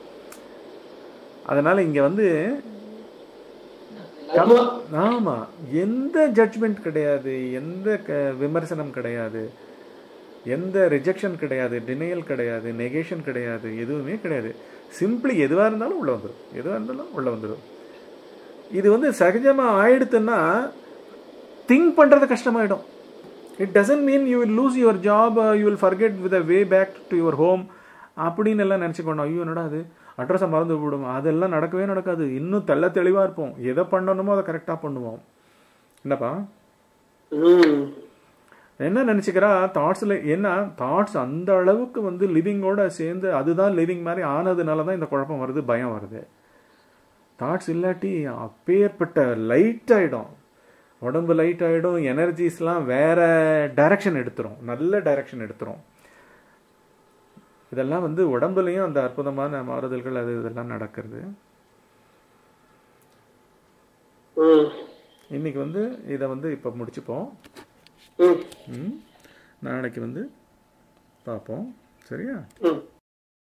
அதனால இங்க வந்து கம்- ஆமா எந்த ஜட்ஜ்மெண்ட் கிடையாது எந்த க- விமர்சனம் கிடையாது எந்த ரிஜெக்ஷன் கிடையாது டினையல் கிடையாது நெகேஷன் கிடையாது எதுவுமே கிடையாது சிம்பிளி எதுவாக இருந்தாலும் உள்ள வந்துடும் எதுவாக இருந்தாலும் உள்ள வந்துடும் இது வந்து சகஜமா ஆயிடுத்துன்னா திங்க் பண்றது கஷ்டமாயிடும் it doesn't mean you will lose your job you will forget with way back to your home அப்படின்னு எல்லாம் நினச்சிக்கணும் ஐயோ என்னடா அது அட்ரஸை மறந்து விடும் அதெல்லாம் நடக்கவே நடக்காது இன்னும் தெள்ள தெளிவாக இருப்போம் எதை பண்ணணுமோ அதை கரெக்டாக பண்ணுவோம் என்னப்பா ம். என்ன நினச்சிக்கிறா தாட்ஸில் என்ன தாட்ஸ் அந்த அளவுக்கு வந்து லிவிங்கோட சேர்ந்து அதுதான் லிவிங் மாதிரி ஆனதுனால தான் இந்த குழப்பம் வருது பயம் வருது தாட்ஸ் இல்லாட்டி அப்பேற்பட்ட லைட் ஆகிடும் உடம்பு லைட் ஆகிடும் எனர்ஜிஸ்லாம் வேற டைரக்ஷன் எடுத்துரும் நல்ல டைரக்ஷன் எடுத்துரும் இதெல்லாம் வந்து உடம்புலையும் அந்த அற்புதமான மாறுதல்கள் அது இதெல்லாம் நடக்கிறது ம் இன்னைக்கு வந்து இதை வந்து இப்போ முடிச்சுப்போம் ம் ம் நாளைக்கு வந்து பார்ப்போம் சரியா ம்